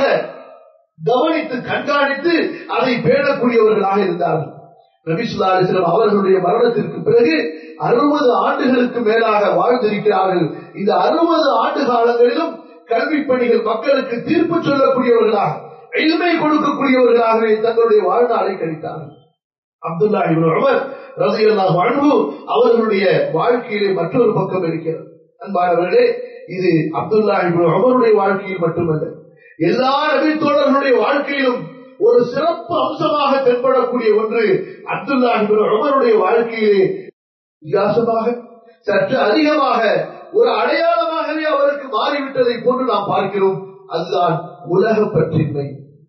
கவனித்து கண்காணித்து அதை பேணக்கூடியவர்களாக இருந்தார்கள் நபி சுல்லா அலிஸ்லாம் அவர்களுடைய மரணத்திற்கு பிறகு அறுபது ஆண்டுகளுக்கு மேலாக வாழ்ந்திருக்கிறார்கள் இந்த அறுபது ஆண்டு காலங்களிலும் கல்வி பணிகள் மக்களுக்கு தீர்ப்பு சொல்லக்கூடியவர்களாக எளிமை கொடுக்கக்கூடியவர்களாகவே தங்களுடைய வாழ்நாளை கழித்தார்கள் அப்துல்லா இப்னு உமர் ரலியல்லாஹு அன்ஹு அவர்களுடைய வாழ்க்கையிலே மற்றொரு பக்கம் இருக்கிறது அன்பானவர்களே இது அப்துல்லா இப்னு உமருடைய வாழ்க்கையில் மட்டுமல்ல எல்லா நபித்தோழர்களுடைய வாழ்க்கையிலும் ஒரு சிறப்பு அம்சமாக தென்படக்கூடிய ஒன்று அப்துல்லா இப்னு உமருடைய வாழ்க்கையிலே வித்தியாசமாக சற்று அதிகமாக ஒரு அடையாளமாகவே அவருக்கு மாறிவிட்டதை போன்று நாம் பார்க்கிறோம் அதுதான் உலக பற்றின்மை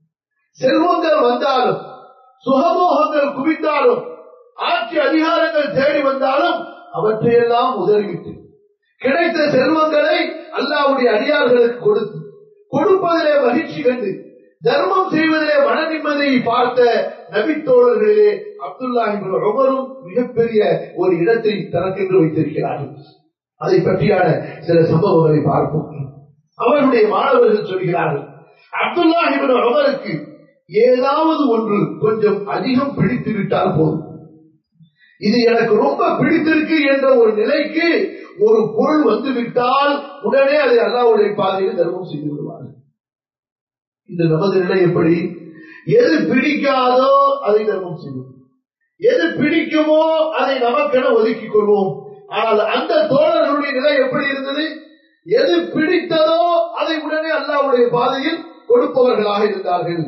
செல்வங்கள் வந்தாலும் சுகமோகங்கள் குவித்தாலும் ஆட்சி அதிகாரங்கள் தேடி வந்தாலும் அவற்றையெல்லாம் உதறிவிட்டு கிடைத்த செல்வங்களை அல்லாவுடைய அடியார்களுக்கு கொடுத்து கொடுப்பதிலே மகிழ்ச்சி கண்டு தர்மம் செய்வதிலே மன நிம்மதியை பார்த்த நபித்தோழர்களிலே அப்துல்லா உமரும் மிகப்பெரிய ஒரு இடத்தை தனக்கென்று வைத்திருக்கிறார்கள் அதை பற்றியான சில சம்பவங்களை பார்ப்போம் அவருடைய மாணவர்கள் சொல்கிறார்கள் அப்துல்லா உமருக்கு ஏதாவது ஒன்று கொஞ்சம் அதிகம் பிடித்து விட்டால் போதும் இது எனக்கு ரொம்ப பிடித்திருக்கு என்ற ஒரு நிலைக்கு ஒரு பொருள் வந்து விட்டால் உடனே அதை அல்லாவுடைய பாதையில் தர்மம் செய்து விடுவார்கள் இந்த நமது நிலை எப்படி எது பிடிக்காதோ அதை தர்மம் செய்வோம் எது பிடிக்குமோ அதை நமக்கென ஒதுக்கிக் கொள்வோம் ஆனால் அந்த தோழர்களுடைய நிலை எப்படி இருந்தது எது பிடித்ததோ அதை உடனே அல்லாவுடைய பாதையில் கொடுப்பவர்களாக இருந்தார்கள்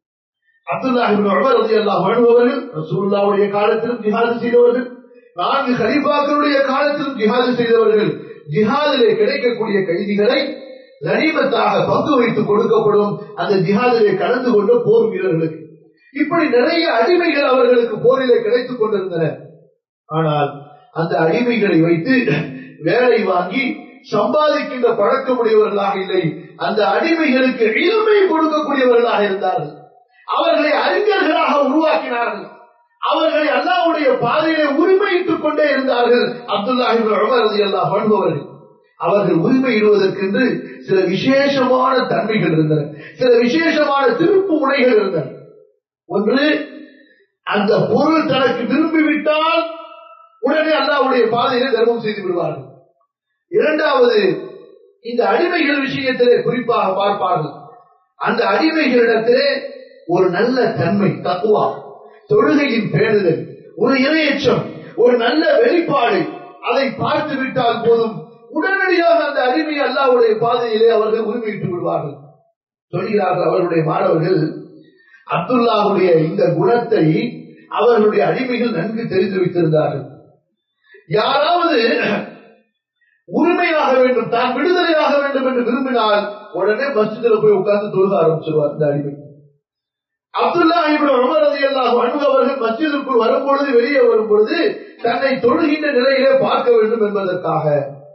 அப்துல்லாஹிபின் காலத்திலும் ஜிஹாது செய்தவர்கள் நான்கு ஹரிபாக்களுடைய காலத்திலும் ஜிஹாது செய்தவர்கள் ஜிஹாதிலே கிடைக்கக்கூடிய கைதிகளை கனிமத்தாக பங்கு வைத்து கொடுக்கப்படும் அந்த ஜிஹாதிலே கலந்து கொண்ட போர் வீரர்களுக்கு இப்படி நிறைய அடிமைகள் அவர்களுக்கு போரிலே கிடைத்துக் கொண்டிருந்தன ஆனால் அந்த அடிமைகளை வைத்து வேலை வாங்கி சம்பாதிக்கின்ற பழக்கமுடையவர்களாக இல்லை அந்த அடிமைகளுக்கு இளமை கொடுக்கக்கூடியவர்களாக இருந்தார்கள் அவர்களை அறிஞர்களாக உருவாக்கினார்கள் அவர்களை அல்லாவுடைய பாதையிலே உரிமையிட்டுக் கொண்டே இருந்தார்கள் அப்துல்லாஹி அல்லா பண்பவர்கள் அவர்கள் உரிமையிடுவதற்கென்று சில விசேஷமான தன்மைகள் இருந்தன சில விசேஷமான திருப்பு முனைகள் இருந்தன ஒன்று அந்த பொருள் தனக்கு விரும்பிவிட்டால் உடனே அல்லாவுடைய பாதையிலே தர்மம் செய்து விடுவார்கள் இரண்டாவது இந்த அடிமைகள் விஷயத்திலே குறிப்பாக பார்ப்பார்கள் அந்த அடிமைகளிடத்திலே ஒரு நல்ல தன்மை தக்குவா தொழுகையின் பேணுதல் ஒரு இரையச்சம் ஒரு நல்ல வெளிப்பாடு அதை பார்த்து விட்டால் போதும் உடனடியாக அந்த அடிமை அல்லாவுடைய பாதையிலே அவர்கள் உரிமையிட்டு விடுவார்கள் சொல்கிறார்கள் அவர்களுடைய மாணவர்கள் அப்துல்லாவுடைய இந்த குணத்தை அவர்களுடைய அடிமைகள் நன்கு தெரிந்து வைத்திருந்தார்கள் யாராவது உரிமையாக வேண்டும் தான் விடுதலையாக வேண்டும் என்று விரும்பினால் உடனே மஸ்ஜிதில் போய் உட்கார்ந்து தொழுக ஆரம்பிச்சிருவார் இந்த அடிமை அப்துல்லா இவன் உமரது எல்லாம் அன்பு அவர்கள் மஸ்ஜிதுக்குள் வரும்பொழுது வெளியே வரும்பொழுது தன்னை தொழுகின்ற நிலையிலே பார்க்க வேண்டும் என்பதற்காக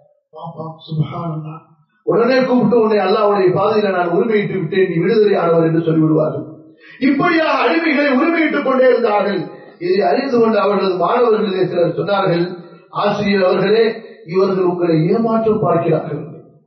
உடனே கூப்பிட்டு உன்னை அல்லாவுடைய பாதையில நான் உரிமையிட்டு விட்டேன் நீ விடுதலையானவர் என்று சொல்லிவிடுவார்கள் இப்படியாக அடிமைகளை உரிமையிட்டுக் கொண்டே இருந்தார்கள் இதை அறிந்து கொண்ட அவர்களது மாணவர்களே சிலர் சொன்னார்கள் ஆசிரியர் அவர்களே இவர்கள் உங்களை ஏமாற்றம் பார்க்கிறார்கள்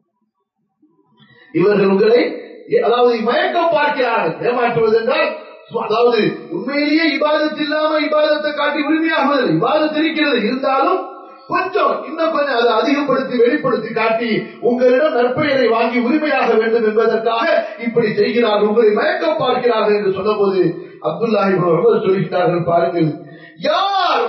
இவர்கள் உங்களை அதாவது மயக்கம் பார்க்கிறார்கள் ஏமாற்றுவது என்றால் அதாவது உண்மையிலேயே இபாதத்து இல்லாம இபாதத்தை காட்டி உரிமையாகுவதில்லை இபாதத்து இருக்கிறது இருந்தாலும் கொஞ்சம் இன்னும் கொஞ்சம் அதை அதிகப்படுத்தி வெளிப்படுத்தி காட்டி உங்களிடம் நற்பெயரை வாங்கி உரிமையாக வேண்டும் என்பதற்காக இப்படி செய்கிறார்கள் உங்களை மயக்கம் பார்க்கிறார்கள் என்று சொன்ன போது அப்துல்லாஹி சொல்கிறார்கள் பாருங்கள் யார்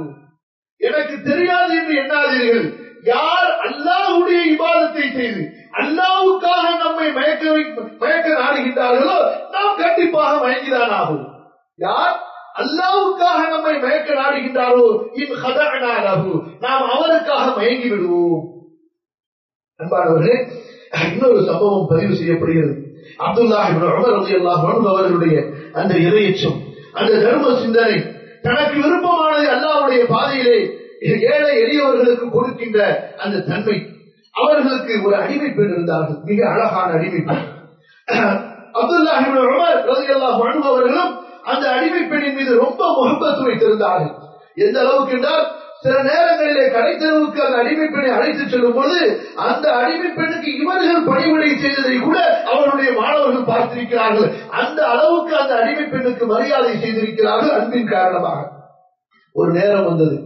எனக்கு தெரியாது என்று எண்ணாதீர்கள் யார் அல்லாஹுடைய இபாதத்தை செய்து அல்லாவுக்காக நம்மை மயக்க வை- மயக்க நாடுகின்றார்களோ நாம் கண்டிப்பாக மயங்கிதான் ஆகும் யார் அல்லாவுக்காக நம்மை மயக்க நாடுகின்றாரோ இன் ஹதனாலகு நாம் அவருக்காக மயங்கி விடுவோம் அன்பானவர்களே இன்னொரு சம்பவம் பதிவு செய்யப்படுகிறது அப்துல்லா இப்னு உமர் ரலியல்லாஹு அன்ஹு அவர்களுடைய அந்த இறையச்சம் அந்த தர்ம சிந்தனை தனக்கு விருப்பமானதை அல்லாஹ்வுடைய பாதையிலே ஏழை எளியவர்களுக்கு கொடுக்கின்ற அந்த தன்மை அவர்களுக்கு ஒரு அடிமை பெண் இருந்தார்கள் மிக அழகான அடிமை பெண் அப்துல்லா இப்னு உமர் ரலியல்லாஹு அன்ஹு அவர்களும் அந்த அடிமை பெண்ணின் மீது ரொம்ப முகப்பத்து வைத்திருந்தார்கள் எந்த அளவுக்கு என்றால் சில நேரங்களிலே கடைத்தெருவுக்கு அந்த அடிமை பெண்ணை அழைத்து செல்லும் பொழுது அந்த அடிமை பெண்ணுக்கு இவர்கள் பணிவிடை செய்ததை கூட அவருடைய மாணவர்கள் பார்த்திருக்கிறார்கள் அந்த அளவுக்கு அந்த அடிமை பெண்ணுக்கு மரியாதை செய்திருக்கிறார்கள் அன்பின் காரணமாக ஒரு நேரம் வந்தது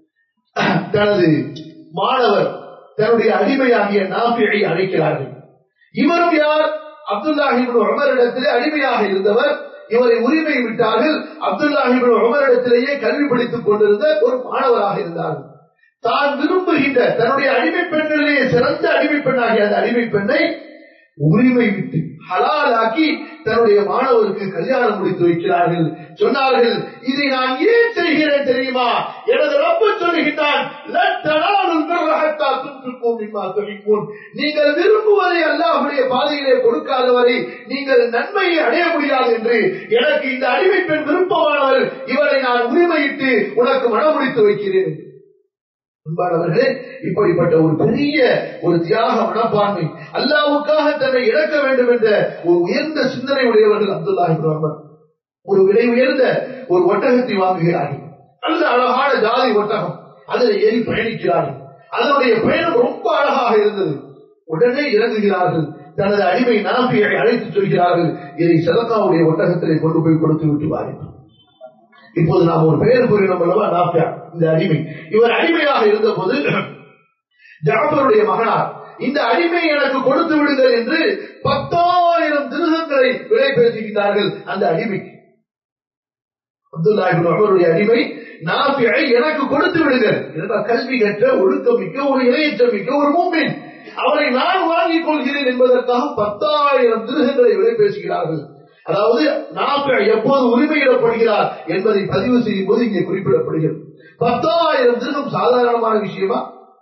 தனது மாணவர் தன்னுடைய அடிமையாகிய நாபியை அழைக்கிறார்கள் இவரும் யார் அப்துல்லாஹிபின் உமரிடத்திலே அடிமையாக இருந்தவர் இவரை உரிமை விட்டார்கள் அப்துல்லாஹிபின் உமரிடத்திலேயே கல்வி படித்துக் கொண்டிருந்த ஒரு மாணவராக இருந்தார்கள் தான் விரும்புகின்ற தன்னுடைய அடிமை பெண்களிலேயே சிறந்த அடிமை பெண்ணாகிய அந்த அடிமை பெண்ணை உரிமை விட்டு ஹலாலாக்கி தன்னுடைய மாணவருக்கு கல்யாணம் முடித்து வைக்கிறார்கள் சொன்னார்கள் இதை நான் ஏன் செய்கிறேன் தெரியுமா எனது ரப்ப சொல்லுகின்றான் "லன் தனாலுல் பிர்ர ஹத்தா துன்ஃபிகு மிம்மா துஹிப்பூன்." நீங்கள் விரும்புவதை அல்லாஹ்வுடைய பாதையிலே கொடுக்காதவரை நீங்கள் நன்மையை அடைய முடியாது என்று எனக்கு இந்த அடிமை பெண் விருப்பமானவர் இவரை நான் உரிமையிட்டு உனக்கு மனமுடித்து வைக்கிறேன் என்று. அன்பானவர்களே இப்படிப்பட்ட ஒரு பெரிய ஒரு தியாக மனப்பான்மை அல்லாவுக்காக தன்னை இழக்க வேண்டும் என்ற ஒரு உயர்ந்த சிந்தனை உடையவர்கள் அப்துல்லா இப்ராஹிம் ஒரு விலை உயர்ந்த ஒரு ஒட்டகத்தை வாங்குகிறார்கள் நல்ல அழகான ஜாதி ஒட்டகம் அதில் ஏறி பயணிக்கிறார்கள் அதனுடைய பயணம் ரொம்ப அழகாக இருந்தது உடனே இறங்குகிறார்கள் தனது அடிமை நாபியை அழைத்து சொல்கிறார்கள் இதை சதக்காவுடைய ஒட்டகத்திலே கொண்டு போய் கொடுத்து விட்டு வாருங்கள் இப்போது நாம் ஒரு பெயர் கூறினோம் அல்லவா நாபியா இந்த அடிமை இவர் அடிமையாக இருந்த போது ஜாபருடைய மகனார் இந்த அடிமை எனக்கு கொடுத்து விடுங்கள் என்று பத்தாயிரம் திருகங்களை விலை பேசுகிறார்கள் அந்த அடிமைக்கு அப்துல்லாஹிபின் அவருடைய அடிமை நாபியை எனக்கு கொடுத்து விடுங்கள் என்றால் கல்வி கற்ற ஒழுக்கமிக்க ஒரு இணையச்சம் மிக்க ஒரு மூமின் அவரை நான் வாங்கிக் கொள்கிறேன் என்பதற்காக பத்தாயிரம் திருகங்களை விலை பேசுகிறார்கள் அதாவது நாபியா எப்போது உரிமையிடப்படுகிறார் என்பதை பதிவு செய்யும் போது இங்கே குறிப்பிடப்படுகிறது பத்தாயிரம் திருகம் சாதாரணமான விஷயமா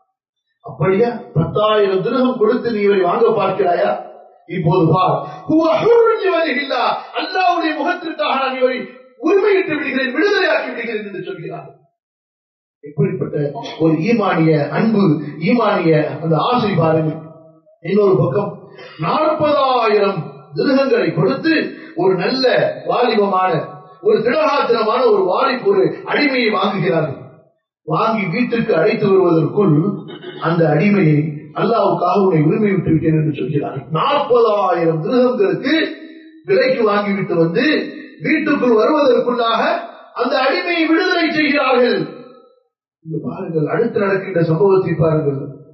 அப்படியா பத்தாயிரம் திருகம் கொடுத்து நீ இவரை வாங்க பார்க்கிறாயா இப்போது பார் ஹுவ ஹுர்ருன் லிவஜிஹில்லா. அல்லாஹ்வுடைய முகத்திற்காக நான் இவரை உரிமையிட்டு விடுகிறேன் விடுதலையாக்கி விடுகிறேன் என்று சொல்கிறார் இப்படிப்பட்ட ஒரு ஈமானிய அன்பு ஈமானிய அந்த ஆசை பாருங்கள் இன்னொரு பக்கம் நாற்பதாயிரம் திருகங்களை கொடுத்து ஒரு நல்ல வாலிபமான ஒரு திடகாத்திரமான ஒரு வாலி ஒரு அடிமையை வாங்குகிறார்கள் வாங்கி வீட்டுக்கு அழைத்து வருவதற்குள் அந்த அடிமையை அல்லாவுக்காக உன்னை உரிமை விட்டு விட்டேன் என்று சொல்கிறார்கள் நாற்பதாயிரம் திருகங்களுக்கு விலைக்கு வாங்கிவிட்டு வந்து வீட்டுக்குள் வருவதற்குள்ளாக அந்த அடிமையை விடுதலை செய்கிறார்கள் இங்க பாருங்கள் அடுத்து நடக்கின்ற சம்பவத்தை பாருங்கள்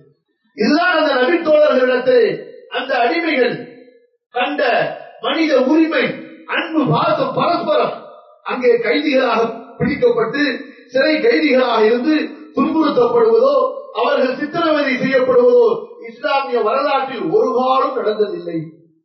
இதுதான் அந்த நபித்தோழர்களிடத்தை அந்த அடிமைகள் கண்ட மனித உரிமை அன்பு பாசம் பரஸ்பரம் அங்கே கைதிகளாக பிடிக்கப்பட்டு சிறை கைதிகளாக இருந்து துன்புறுத்தப்படுவதோ அவர்கள் சித்திரவதை செய்யப்படுவதோ இஸ்லாமிய வரலாற்றில் ஒரு காலம் நடந்ததில்லை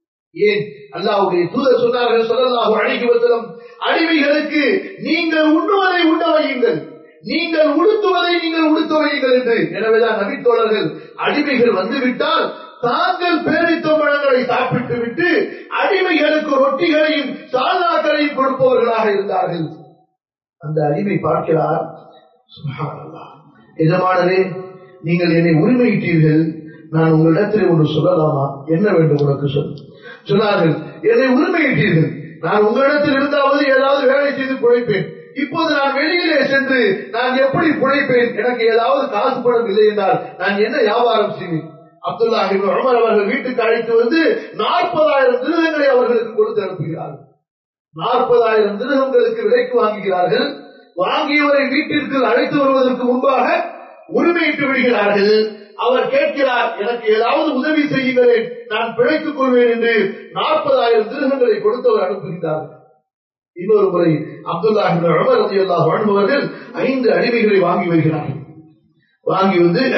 ஏன் அல்லாவுடைய தூதர் சொன்னார்கள் சொல்லலாக அழகி வசலம் அடிமைகளுக்கு நீங்கள் உண்ணுவதை உண்ண வையுங்கள் நீங்கள் உடுத்துவதை நீங்கள் உடுத்த வையுங்கள் என்று எனவேதான் நபித்தோழர்கள் அடிமைகள் வந்துவிட்டால் தாங்கள் பேரித்தம்பழங்களை சாப்பிட்டு விட்டு அடிமைகளுக்கு ரொட்டிகளையும் சால்னாக்களையும் கொடுப்பவர்களாக இருந்தார்கள் அந்த அடிமை பார்க்கிறார் சுப்ஹானல்லாஹ். எஜமானரே நீங்கள் என்னை உரிமையிட்டீர்கள் நான் உங்களிடத்தில் ஒன்று சொல்லலாமா என்ன வேண்டும் உனக்கு சொல் சொன்னார்கள் என்னை உரிமையிட்டீர்கள் நான் உங்களிடத்தில் இருந்தாவது ஏதாவது வேலை செய்து பிழைப்பேன் இப்போது நான் வெளியிலே சென்று நான் எப்படி பிழைப்பேன் எனக்கு ஏதாவது காசு பணம் இல்லை என்றால் நான் என்ன வியாபாரம் செய்வேன் அப்துல்லா இப்னு உமர் அவர்கள் வீட்டுக்கு அழைத்து வந்து நாற்பதாயிரம் திருகங்களை அவர்களுக்கு கொடுத்து அனுப்புகிறார்கள் நாற்பதாயிரம் திருகங்களுக்கு விலைக்கு வாங்குகிறார்கள் வாங்கியவரை வீட்டிற்கு அழைத்து வருவதற்கு முன்பாக உரிமையிட்டு விடுகிறார்கள் அவர் கேட்கிறார் எனக்கு ஏதாவது உதவி செய்யுங்களேன் நான் பிழைத்துக் கொள்வேன் என்று நாற்பதாயிரம் திருகங்களை கொடுத்தவர் அனுப்புகிறார் இன்னொரு முறை அப்துல்லா இப்னு உமர் ரலியல்லாஹு அன்ஹு அவர்கள் ஐந்து அடிமைகளை வாங்கி வருகிறார்கள் வாங்கி வந்து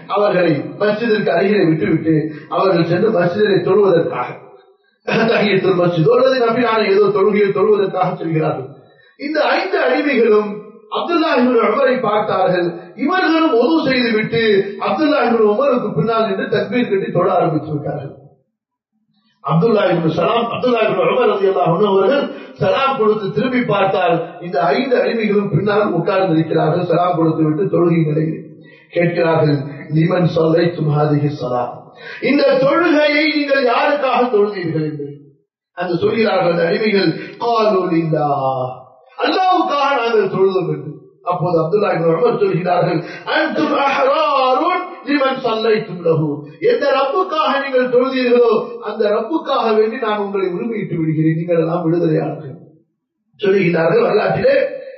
அவர்களை மஸ்ஜிதிற்கு அருகிலே விட்டுவிட்டு அவர்கள் சென்று மஸ்ஜிதை தொழுவதற்காக தஹியத்துல் மஸ்ஜித் அல்லது நபியான ஏதோ தொழுகையை தொழுவதற்காக செல்கிறார்கள் இந்த ஐந்து அடிமைகளும் அப்துல்லா இபின் உமரை பார்த்தார்கள் இவர்களும் ஒது செய்துவிட்டு அப்துல்லா இபின் உமருக்கு பின்னால் நின்று தக்பீர் கட்டி தொழ ஆரம்பித்து விட்டார்கள் அப்துல்லா இபின் சலாம் அப்துல்லா இபின் உமர் ரலியல்லாஹு அன்ஹு அவர்கள் சலாம் கொடுத்து திரும்பி பார்த்தால் இந்த ஐந்து அடிமைகளும் பின்னால் உட்கார்ந்து இருக்கிறார்கள் சலாம் கொடுத்து விட்டு தொழுகை நிலையில் கேட்கிறார்கள் லிமன் சொல்லை தும்ஹாதிகி சலாம் இந்த தொழுகையை நீங்கள் யாருக்காக தொழுகிறீர்கள் என்று அந்த சொல்கிறார்கள் அந்த அடிமைகள் காலூலில்லா அல்லாவுக்காக நாங்கள் தொழுதோம் என்று அப்போது அப்துல்லா இப்னு உமர் சொல்கிறார்கள் அன்தும் அஹ்ராருன் லிமன் சல்லைத்தும் லஹு எந்த ரப்புக்காக நீங்கள் தொழுதீர்களோ அந்த ரப்புக்காக வேண்டி நான் உங்களை உரிமையிட்டு விடுகிறேன் நீங்கள் எல்லாம் விடுதலையாளர்கள் சொல்லுகிறார்கள் வரலாற்றிலே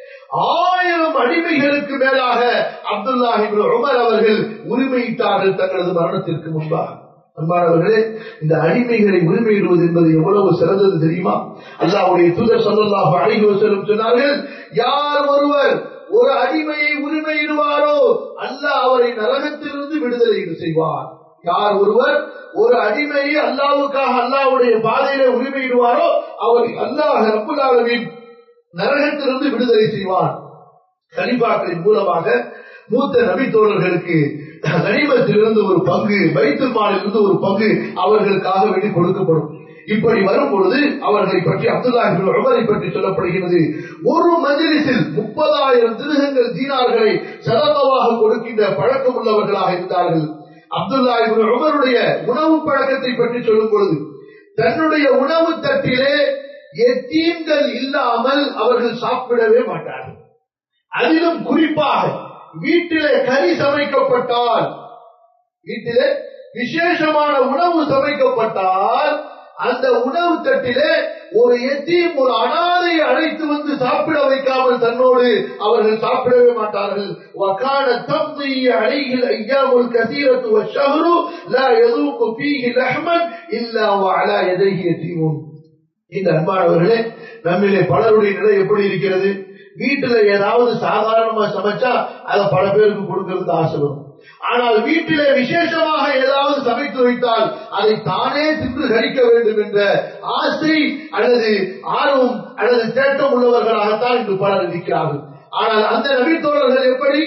ஆயிரம் அடிமைகளுக்கு மேலாக அப்துல்லா இப்னு உமர் அவர்கள் உரிமையிட்டார்கள் தங்களது மரணத்திற்கு முன்பாக அன்பானவர்களே இந்த அடிமைகளை உரிமையிடுவது என்பது எவ்வளவு சிறந்தது தெரியுமா அல்லாவுடைய தூதர் சொல்லல்லாஹு அலைஹி வஸல்லம் சொன்னார்கள் யார் ஒருவர் ஒரு அடிமையை உரிமையிடுவாரோ அல்லாஹ் அவரை நரகத்திலிருந்து விடுதலை செய்வார் யார் ஒருவர் ஒரு அடிமையை அல்லாவுக்காக அல்லாவுடைய பாதையில உரிமையிடுவாரோ அவரை அல்லாஹ் ரப்புல் ஆலமீன் நரகத்திலிருந்து விடுதலை செய்வான் கலிபாக்களின் மூலமாக மூத்த நபி தோழர்களுக்கு கனிமத்திலிருந்து ஒரு பங்கு வைத்துமானிலிருந்து ஒரு பங்கு அவர்களுக்காக வேண்டி கொடுக்கப்படும் இப்படி வரும் பொழுது அவர்களை பற்றி அப்துல்லா உமரை பற்றி சொல்லப்படுகிறது ஒரு மஜிலிஸில் முப்பதாயிரம் திருகங்கள் தீனார்களை சதமவாக கொடுக்கின்ற பழக்கம் உள்ளவர்களாக இருந்தார்கள் அப்துல்லா உமருடைய உணவு பழக்கத்தை பற்றி சொல்லும் பொழுது தன்னுடைய உணவு தட்டிலே எத்தீம்கள் இல்லாமல் அவர்கள் சாப்பிடவே மாட்டார்கள் அதிலும் குறிப்பாக வீட்டிலே கறி சமைக்கப்பட்டால் வீட்டிலே விசேஷமான உணவு சமைக்கப்பட்டால் அந்த உணவு தட்டிலே ஒரு எத்தீம் ஒரு அனாதை அழைத்து வந்து சாப்பிட வைக்காமல் தன்னோடு அவர்கள் சாப்பிடவே மாட்டார்கள் வகான தம்தி அலைகில் ஐயாவுல் கசீரத்து வஷஹரு லா யதூகு ஃபீஹி லஹ்மன் இல்லா வஅலா யதைஹி யதீமுன் இந்த அன்பானவர்களே நம்மிலே பலருடைய நிலை எப்படி இருக்கிறது வீட்டுல ஏதாவது சாதாரணமா சமைச்சா அதை பல பேருக்கு கொடுக்கறதுக்கு ஆசை வரும் ஆனால் வீட்டிலே விசேஷமாக ஏதாவது சமைத்து வைத்தால் அதை தானே தின்று கழிக்க வேண்டும் என்ற ஆசை அல்லது ஆர்வம் அல்லது தேட்டம் உள்ளவர்களாகத்தான் இன்று பலர் இருக்கிறார்கள் ஆனால் அந்த நபித்தோழர்கள் எப்படி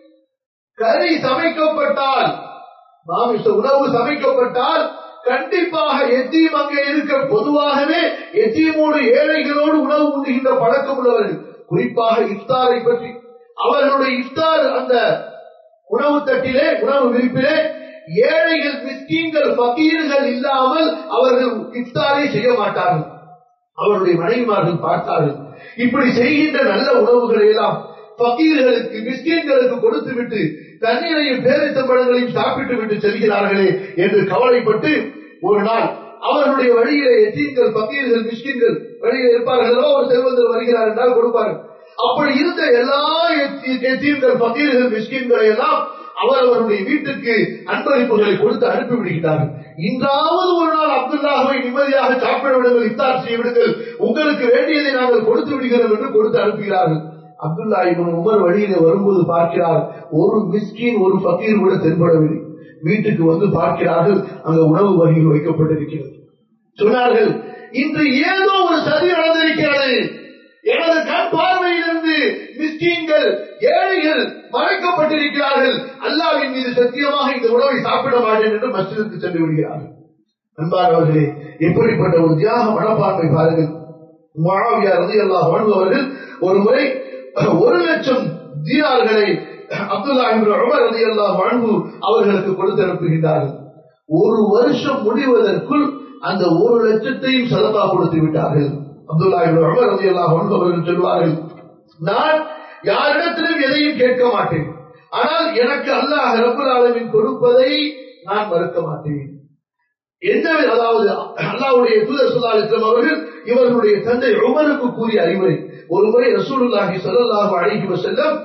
கறி சமைக்கப்பட்டால் மாமிச உணவு சமைக்கப்பட்டால் கண்டிப்பாக எத்தீம் அங்கே இருக்க பொதுவாகவே எத்தீமோடு ஏழைகளோடு உணவு உண்ணுகின்ற பழக்கம் உள்ளவர்கள் குறிப்பாக இஃப்தாரை பற்றி அவர்களுடைய இஃப்தார் அந்த உணவு தட்டிலே உணவு விரிப்பிலே ஏழைகள் மிஸ்கீன்கள் பகீர்கள் இல்லாமல் அவர்கள் இஃப்தாரை செய்ய மாட்டார்கள் அவருடைய மனைவிமார்கள் பார்த்தார்கள் இப்படி செய்கின்ற நல்ல உணவுகளை எல்லாம் பகீர்களுக்கு மிஸ்கீன்களுக்கு கொடுத்து விட்டு தண்ணீரையும் பேரித்தம்பழங்களையும் சாப்பிட்டு விட்டு செல்கிறார்களே என்று கவலைப்பட்டு ஒரு நாள் அவர்களுடைய வழியிலே எத்தீன்கள் பக்கீர்கள் மிஸ்கின்கள் வழியில் இருப்பார்களோ ஒரு செல்வந்தர் வருகிறார் என்றால் கொடுப்பார்கள் அப்படி இருந்த எல்லா எத்தீன்கள் பக்கீர்கள் மிஸ்கின்களை எல்லாம் அவர் அவருடைய வீட்டுக்கு அன்பளிப்புகளை கொடுத்து அனுப்பி விடுகிறார்கள் இன்றாவது ஒரு நாள் அப்துல்லாஹுவை நிம்மதியாக சாப்பிட விடுங்கள் இஃப்தார் செய்ய விடுங்கள் உங்களுக்கு வேண்டியதை நாங்கள் கொடுத்து விடுகிறோம் என்று கொடுத்து அனுப்புகிறார்கள் அப்துல்லா இவன் உமர் வழியில வரும்போது பார்க்கிறார் ஒரு மிஸ்கின் ஒரு பக்கீர் கூட தென்படவில்லை வீட்டுக்கு வந்து பார்க்கிறார்கள் அங்க உணவு வகைகள் வைக்கப்பட்டிருக்கிறது சொன்னார்கள் இன்று ஏதோ ஒரு சதி நடந்திருக்கிறது எனது கண் பார்வையிலிருந்து மிஸ்கீன்கள் ஏழைகள் மறைக்கப்பட்டிருக்கிறார்கள் அல்லாவின் மீது சத்தியமாக இந்த உணவை சாப்பிட மாட்டேன் என்று மஸ்ஜிதுக்கு சென்று விடுகிறார்கள் அன்பானவர்களே எப்படிப்பட்ட ஒரு தியாக மனப்பான்மை பாருங்கள் மாவியா ரதி அல்லாஹ் அவர்கள் ஒரு முறை ஒரு லட்சம் தீனார்களை அப்துல்லா உமர் ரதி அல்லாஹ் அவர்களுக்கு கொடுத்து அனுப்புகின்றார்கள் ஒரு வருஷம் முடிவதற்குள் அந்த ஒரு லட்சத்தையும் சதப்பா கொடுத்து விட்டார்கள் அப்துல்லா உமர் ரதி அல்லாஹ் அவர்கள் சொல்வார்கள் நான் யாரிடத்திலும் எதையும் கேட்க மாட்டேன் ஆனால் எனக்கு அல்லாஹ் ரபுல் ஆலமின் கொடுப்பதை நான் மறுக்க மாட்டேன் எந்த அதாவது அல்லாவுடைய தூதர் சுல்லாலிஸ்லாம் அவர்கள் இவர்களுடைய தந்தை உமருக்கு கூறிய அறிவுரை ஒரு முறை ரசூலுல்லாஹி ஸல்லல்லாஹு அலைஹி வஸல்லம்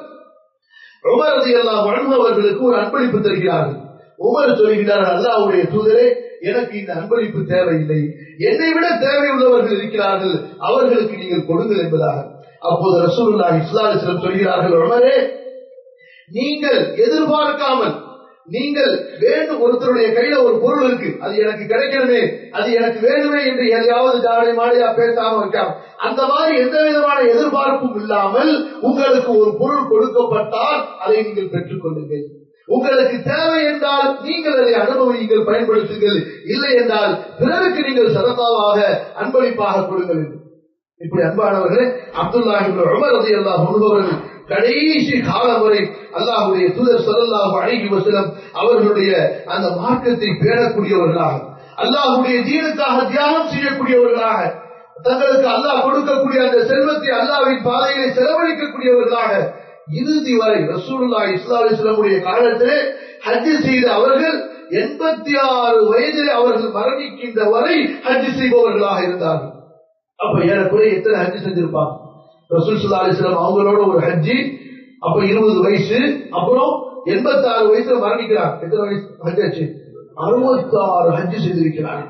உமர் ரலியல்லாஹு அன்ஹு அவர்களுக்கு ஒரு அன்பளிப்பு தருகிறார்கள் உமர் சொல்கிறார் அல்லாஹ்வுடைய தூதரே எனக்கு இந்த அன்பளிப்பு தேவையில்லை என்னை விட தேவை உள்ளவர்கள் இருக்கிறார்கள் அவர்களுக்கு நீங்கள் கொடுங்கள் என்பதாக அப்போது ரசூலுல்லாஹி ஸல்லல்லாஹு அலைஹி வஸல்லம் சொல்கிறார்கள் உமரே நீங்கள் எதிர்பார்க்காமல் நீங்கள் வேண்டும் ஒருத்தருடைய கையில ஒரு பொருள் இருக்கு அது எனக்கு கிடைக்கணுமே அது எனக்கு வேணுமே என்று எதையாவது ஜாடை மாடையா பேசாம வைக்காம அந்த மாதிரி எந்த விதமான எதிர்பார்ப்பும் இல்லாமல் உங்களுக்கு ஒரு பொருள் கொடுக்கப்பட்டால் அதை நீங்கள் பெற்றுக் கொள்ளுங்கள் உங்களுக்கு தேவை என்றால் நீங்கள் அதை அனுபவியுங்கள் பயன்படுத்துங்கள் இல்லை என்றால் பிறருக்கு நீங்கள் சதத்தாவாக அன்பளிப்பாக கொடுங்கள் இப்படி அன்பானவர்களே அப்துல்லாஹி உமர் ரதி அல்லாஹ் முழுவர்கள் கடைசி காலம் வரை அல்லாஹுடைய தூதர் சொல்லல்லாஹு அழகி வசலம் அவர்களுடைய அந்த மார்க்கத்தை பேணக்கூடியவர்களாக அல்லாஹுடைய தீனுக்காக தியாகம் செய்யக்கூடியவர்களாக தங்களுக்கு அல்லாஹ் கொடுக்கக்கூடிய அந்த செல்வத்தை அல்லாவின் பாதையிலே செலவழிக்கக்கூடியவர்களாக இறுதி வரை ரசூலுல்லா இஸ்லாமுடைய காலத்திலே ஹஜ் செய்த அவர்கள் எண்பத்தி ஆறு வயதில் அவர்கள் மரணிக்கின்ற வரை ஹஜ் செய்பவர்களாக இருந்தார்கள் அப்ப ஏறக்குறைய எத்தனை ஹஜ் செஞ்சிருப்பாங்க ரசூல் சுல்லா அலிஸ்லாம் அவங்களோட ஒரு ஹஜ்ஜி அப்ப இருபது வயசு அப்புறம் எண்பத்தி ஆறு வயசுல மரணிக்கிறார் எத்தனை வயசு ஹஜ் ஆச்சு அறுபத்தி ஆறு ஹஜ் செய்திருக்கிறார்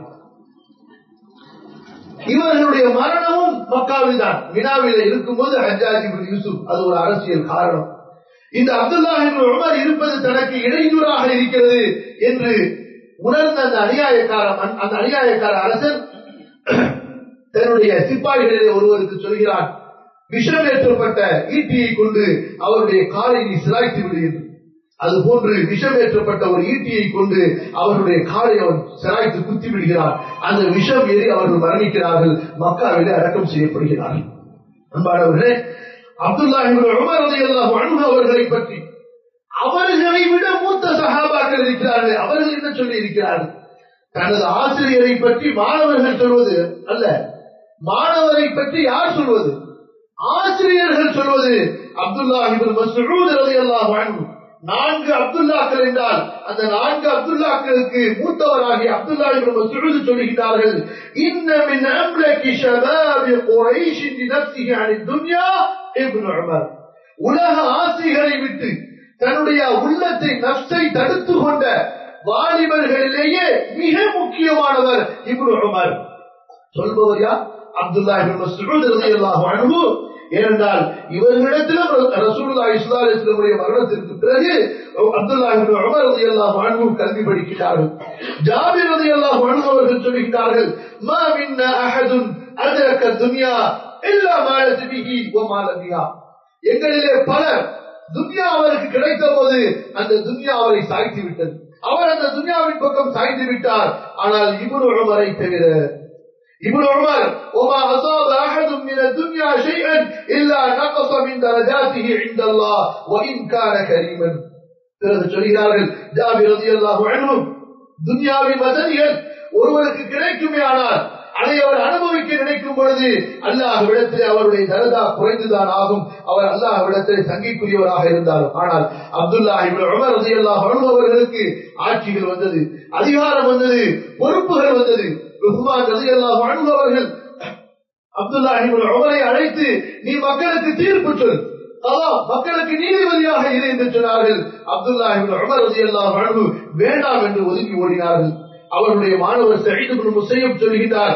இவர்களுடைய மரணமும் மக்காவில் தான் வினாவில இருக்கும்போது ஹஜ்ஜாஜி யூசுப் அது ஒரு அரசியல் காரணம் இந்த அப்துல்லா உமர் இருப்பது தனக்கு இடையூறாக இருக்கிறது என்று உணர்ந்த அந்த அநியாயக்கார அந்த அநியாயக்கார அரசர் தன்னுடைய சிப்பாய்களிலே ஒருவருக்கு சொல்கிறார் விஷம் ஏற்றப்பட்ட ஈட்டியை கொண்டு அவருடைய காலை நீ சிராய்த்து விடுகிறது அது போன்று விஷம் ஏற்றப்பட்ட ஒரு ஈட்டியை கொண்டு அவருடைய காலை அவன் சிராய்த்து குத்தி விடுகிறார் அந்த விஷம் ஏறி அவர்கள் மரணிக்கிறார்கள் மக்காவிலே அடக்கம் செய்யப்படுகிறார்கள் அன்பானவர்களே அப்துல்லா உமர் அல்லாஹ் அன்பு அவர்களை பற்றி அவர்களை விட மூத்த சகாபாக்கள் இருக்கிறார்கள் அவர்கள் என்ன சொல்லி இருக்கிறார்கள் தனது ஆசிரியரை பற்றி மாணவர்கள் சொல்வது அல்ல மாணவரை பற்றி யார் சொல்வது ஆசிரியர்கள் சொல்வது அப்துல்லா மசூத் ரலியல்லாஹு அன்ஹு நான்கு அப்துல்லாக்கள் என்றால் அந்த நான்கு அப்துல்லாக்களுக்கு மூத்தவராகிய அப்துல்லா இப்னு மஸ்ஊத் சொல்கிறார்கள் இன்ன மின் அம்லகி ஷபாபி குரைஷ் நஃப்ஸிஹி அனி துன்யா இப்னு உமர் உலக ஆசைகளை விட்டு தன்னுடைய உள்ளத்தை நஃப்ஸை தடுத்து கொண்ட வாலிபர்களிலேயே மிக முக்கியமானவர் இப்னு உமர் சொல்பவர் யார் அப்துல்லா இப்னு மஸ்ஊத் ரலியல்லாஹு அன்ஹு ஏனென்றால் இவர்களிடத்திலும் ரசூலுல்லா இஸ்லாமுடைய மரணத்திற்கு பிறகு அப்துல்லா இப்னு உமர் ரலியல்லாஹு அன்ஹு கல்வி படிக்கிறார்கள் ஜாபிர் ரலியல்லாஹு அன்ஹு அவர்கள் சொல்கிறார்கள் மா மின்ன அஹதுன் அத்ரக துன்யா இல்லா மாலத் பிஹி வ மாலபிஹா எங்களிலே பலர் துன்யா அவருக்கு கிடைத்த போது அந்த துன்யா அவரை சாய்த்து விட்டது அவர் அந்த துன்யாவின் பக்கம் சாய்ந்து விட்டார் ஆனால் இப்னு உமரை தவிர ابن عمر وما أصاب أحد من الدنيا شيئا إلا نقص من درجاته عند الله وإن كان كريما பிறகு சொல்கிறார்கள் ஜாபி ரதி அல்லாஹு அன்ஹும் துன்யாவின் வசதிகள் ஒருவருக்கு கிடைக்குமே ஆனால் அதை அவர் அனுபவிக்க நினைக்கும் பொழுது அல்லாஹ் விடத்திலே அவருடைய தரதா குறைந்துதான் ஆகும் அவர் அல்லாஹ் விடத்திலே தங்கிக்குரியவராக இருந்தாலும் ஆனால் அப்துல்லா இவர் உமர் ரதி அல்லாஹ் அவர்களுக்கு ஆட்சிகள் வந்தது அதிகாரம் வந்தது பொறுப்புகள் வந்தது உஸ்மான் ரலியல்லாஹு அன்ஹு அவர்கள் அப்துல்லா இப்னு உமரை அழைத்து நீ மக்களுக்கு தீர்ப்பு சொல் அதான் மக்களுக்கு நீதிபதியாக இரு என்று சொன்னார்கள் அப்துல்லா இப்னு உமர் ரலியல்லாஹு அன்ஹு வேண்டாம் என்று ஒதுக்கி ஓடினார்கள் அவருடைய மாணவர் சயீத் இப்னு முஸையப் சொல்கிறார்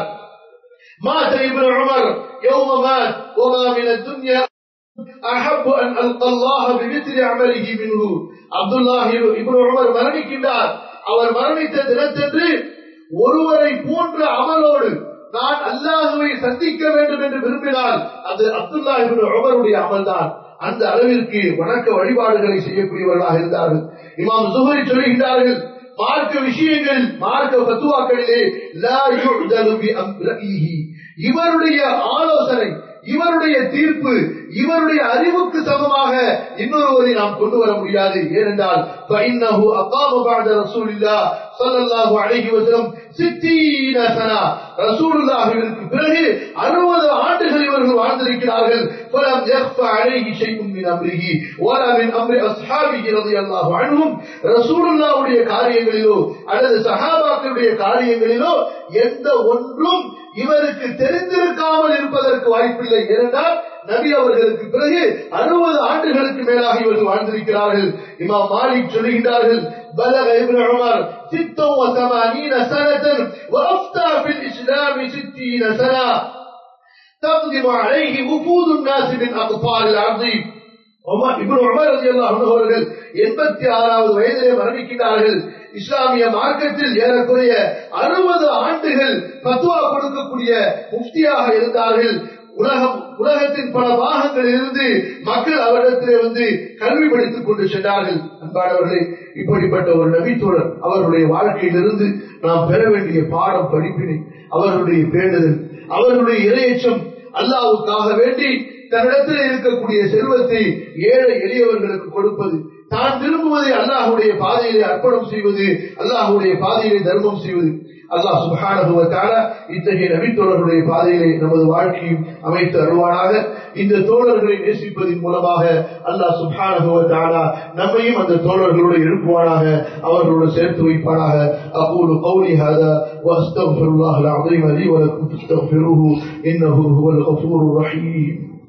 مات ابن عمر يوم مات وما من الدنيا أحب أن ألقى الله بمثل عمله منه عبد الله ابن عمر மரணிக்கின்றார் அவர் மரணித்த தினத்தன்று ஒருவரை போன்ற அமலோடு நான் அல்லாஹுவை சந்திக்க வேண்டும் என்று விரும்பினால் அது அப்துல்லா இப்னு உமருடைய அமல்தான் அந்த அளவிற்கு வணக்க வழிபாடுகளை செய்யக்கூடியவர்களாக இருந்தார்கள் இமாம் சுஹரி சொல்லுகிறார்கள் மார்க்க விஷயங்கள் மார்க்க பத்துவாக்களிலே லா யுஅதலு பி அம்ரிஹி இவருடைய ஆலோசனை இவருடைய தீர்ப்பு இவருடைய அறிவுக்கு சமமாக இன்னொருவரை நாம் கொண்டு வர முடியாது ஏனென்றால் فإنه أقام بعد رسول الله صلى الله عليه وسلم 60 سنة رسول الله பிறகு 60 ஆண்டுகள் இவர்கள் வாழ்ந்திருக்கிறார்கள் فلم يخفى عليه شيء من امره ولا من امر اصحابه رضي الله عنهم رسول الله காரியங்களிலோ அல்லது சஹாபாக்களுடைய காரியங்களிலோ எந்த ஒன்றும் இவருக்கு தெரிந்திருக்காமல் இருப்பதற்கு வாய்ப்பில்லை ஏனென்றால் நபி அவர்களுக்கு பிறகு அறுபது ஆண்டுகளுக்கு மேலாக இவர்கள் வாழ்ந்திருக்கிறார்கள் இமாம் மாலிக் சொல்லுகின்றார்கள் بلغ ابن عمر ست وثمانين سنة وأفتى في الإسلام ستين سنة تقدم عليه وفود الناس من أقطار الأرض அவர்கள் எண்பத்தி ஆறாவது வயதிலே மரணிக்கிறார்கள் இஸ்லாமிய மார்க்கத்தில் ஏறக்குறைய அறுபது ஆண்டுகள் பத்துவா கொடுக்கக்கூடிய முஃப்தியாக இருந்தார்கள் உலகம் உலகத்தின் பல பாகங்களில் இருந்து மக்கள் அவரிடத்திலே வந்து கல்வி படித்துக் கொண்டு சென்றார்கள் அன்பானவர்களே இப்படிப்பட்ட ஒரு நபித்தோழர் அவருடைய வாழ்க்கையிலிருந்து நாம் பெற வேண்டிய பாடம் படிப்பினை அவர்களுடைய பேணுதல் அவர்களுடைய இரையச்சம் அல்லாவுக்காக வேண்டி தன்னிடத்தில் இருக்கக்கூடிய செல்வத்தை ஏழை எளியவர்களுக்கு கொடுப்பது தான் விரும்புவதை அல்லாஹுடைய பாதையிலே அர்ப்பணம் செய்வது அல்லாஹுடைய பாதையிலே தர்மம் செய்வது அல்லாஹ் சுபகானுவத்தால இத்தகைய நபித்தோழர்களுடைய பாதையிலே நமது வாழ்க்கையும் அமைத்து அருவானாக இந்த தோழர்களை நேசிப்பதன் மூலமாக அல்லாஹ் சுபகானுவத்தால நம்மையும் அந்த தோழர்களோடு எழுப்புவானாக அவர்களோடு சேர்த்து வைப்பானாக أقول قولي هذا وأستغفر الله العظيم لي ولكم فاستغفروه إنه هو الغفور الرحيم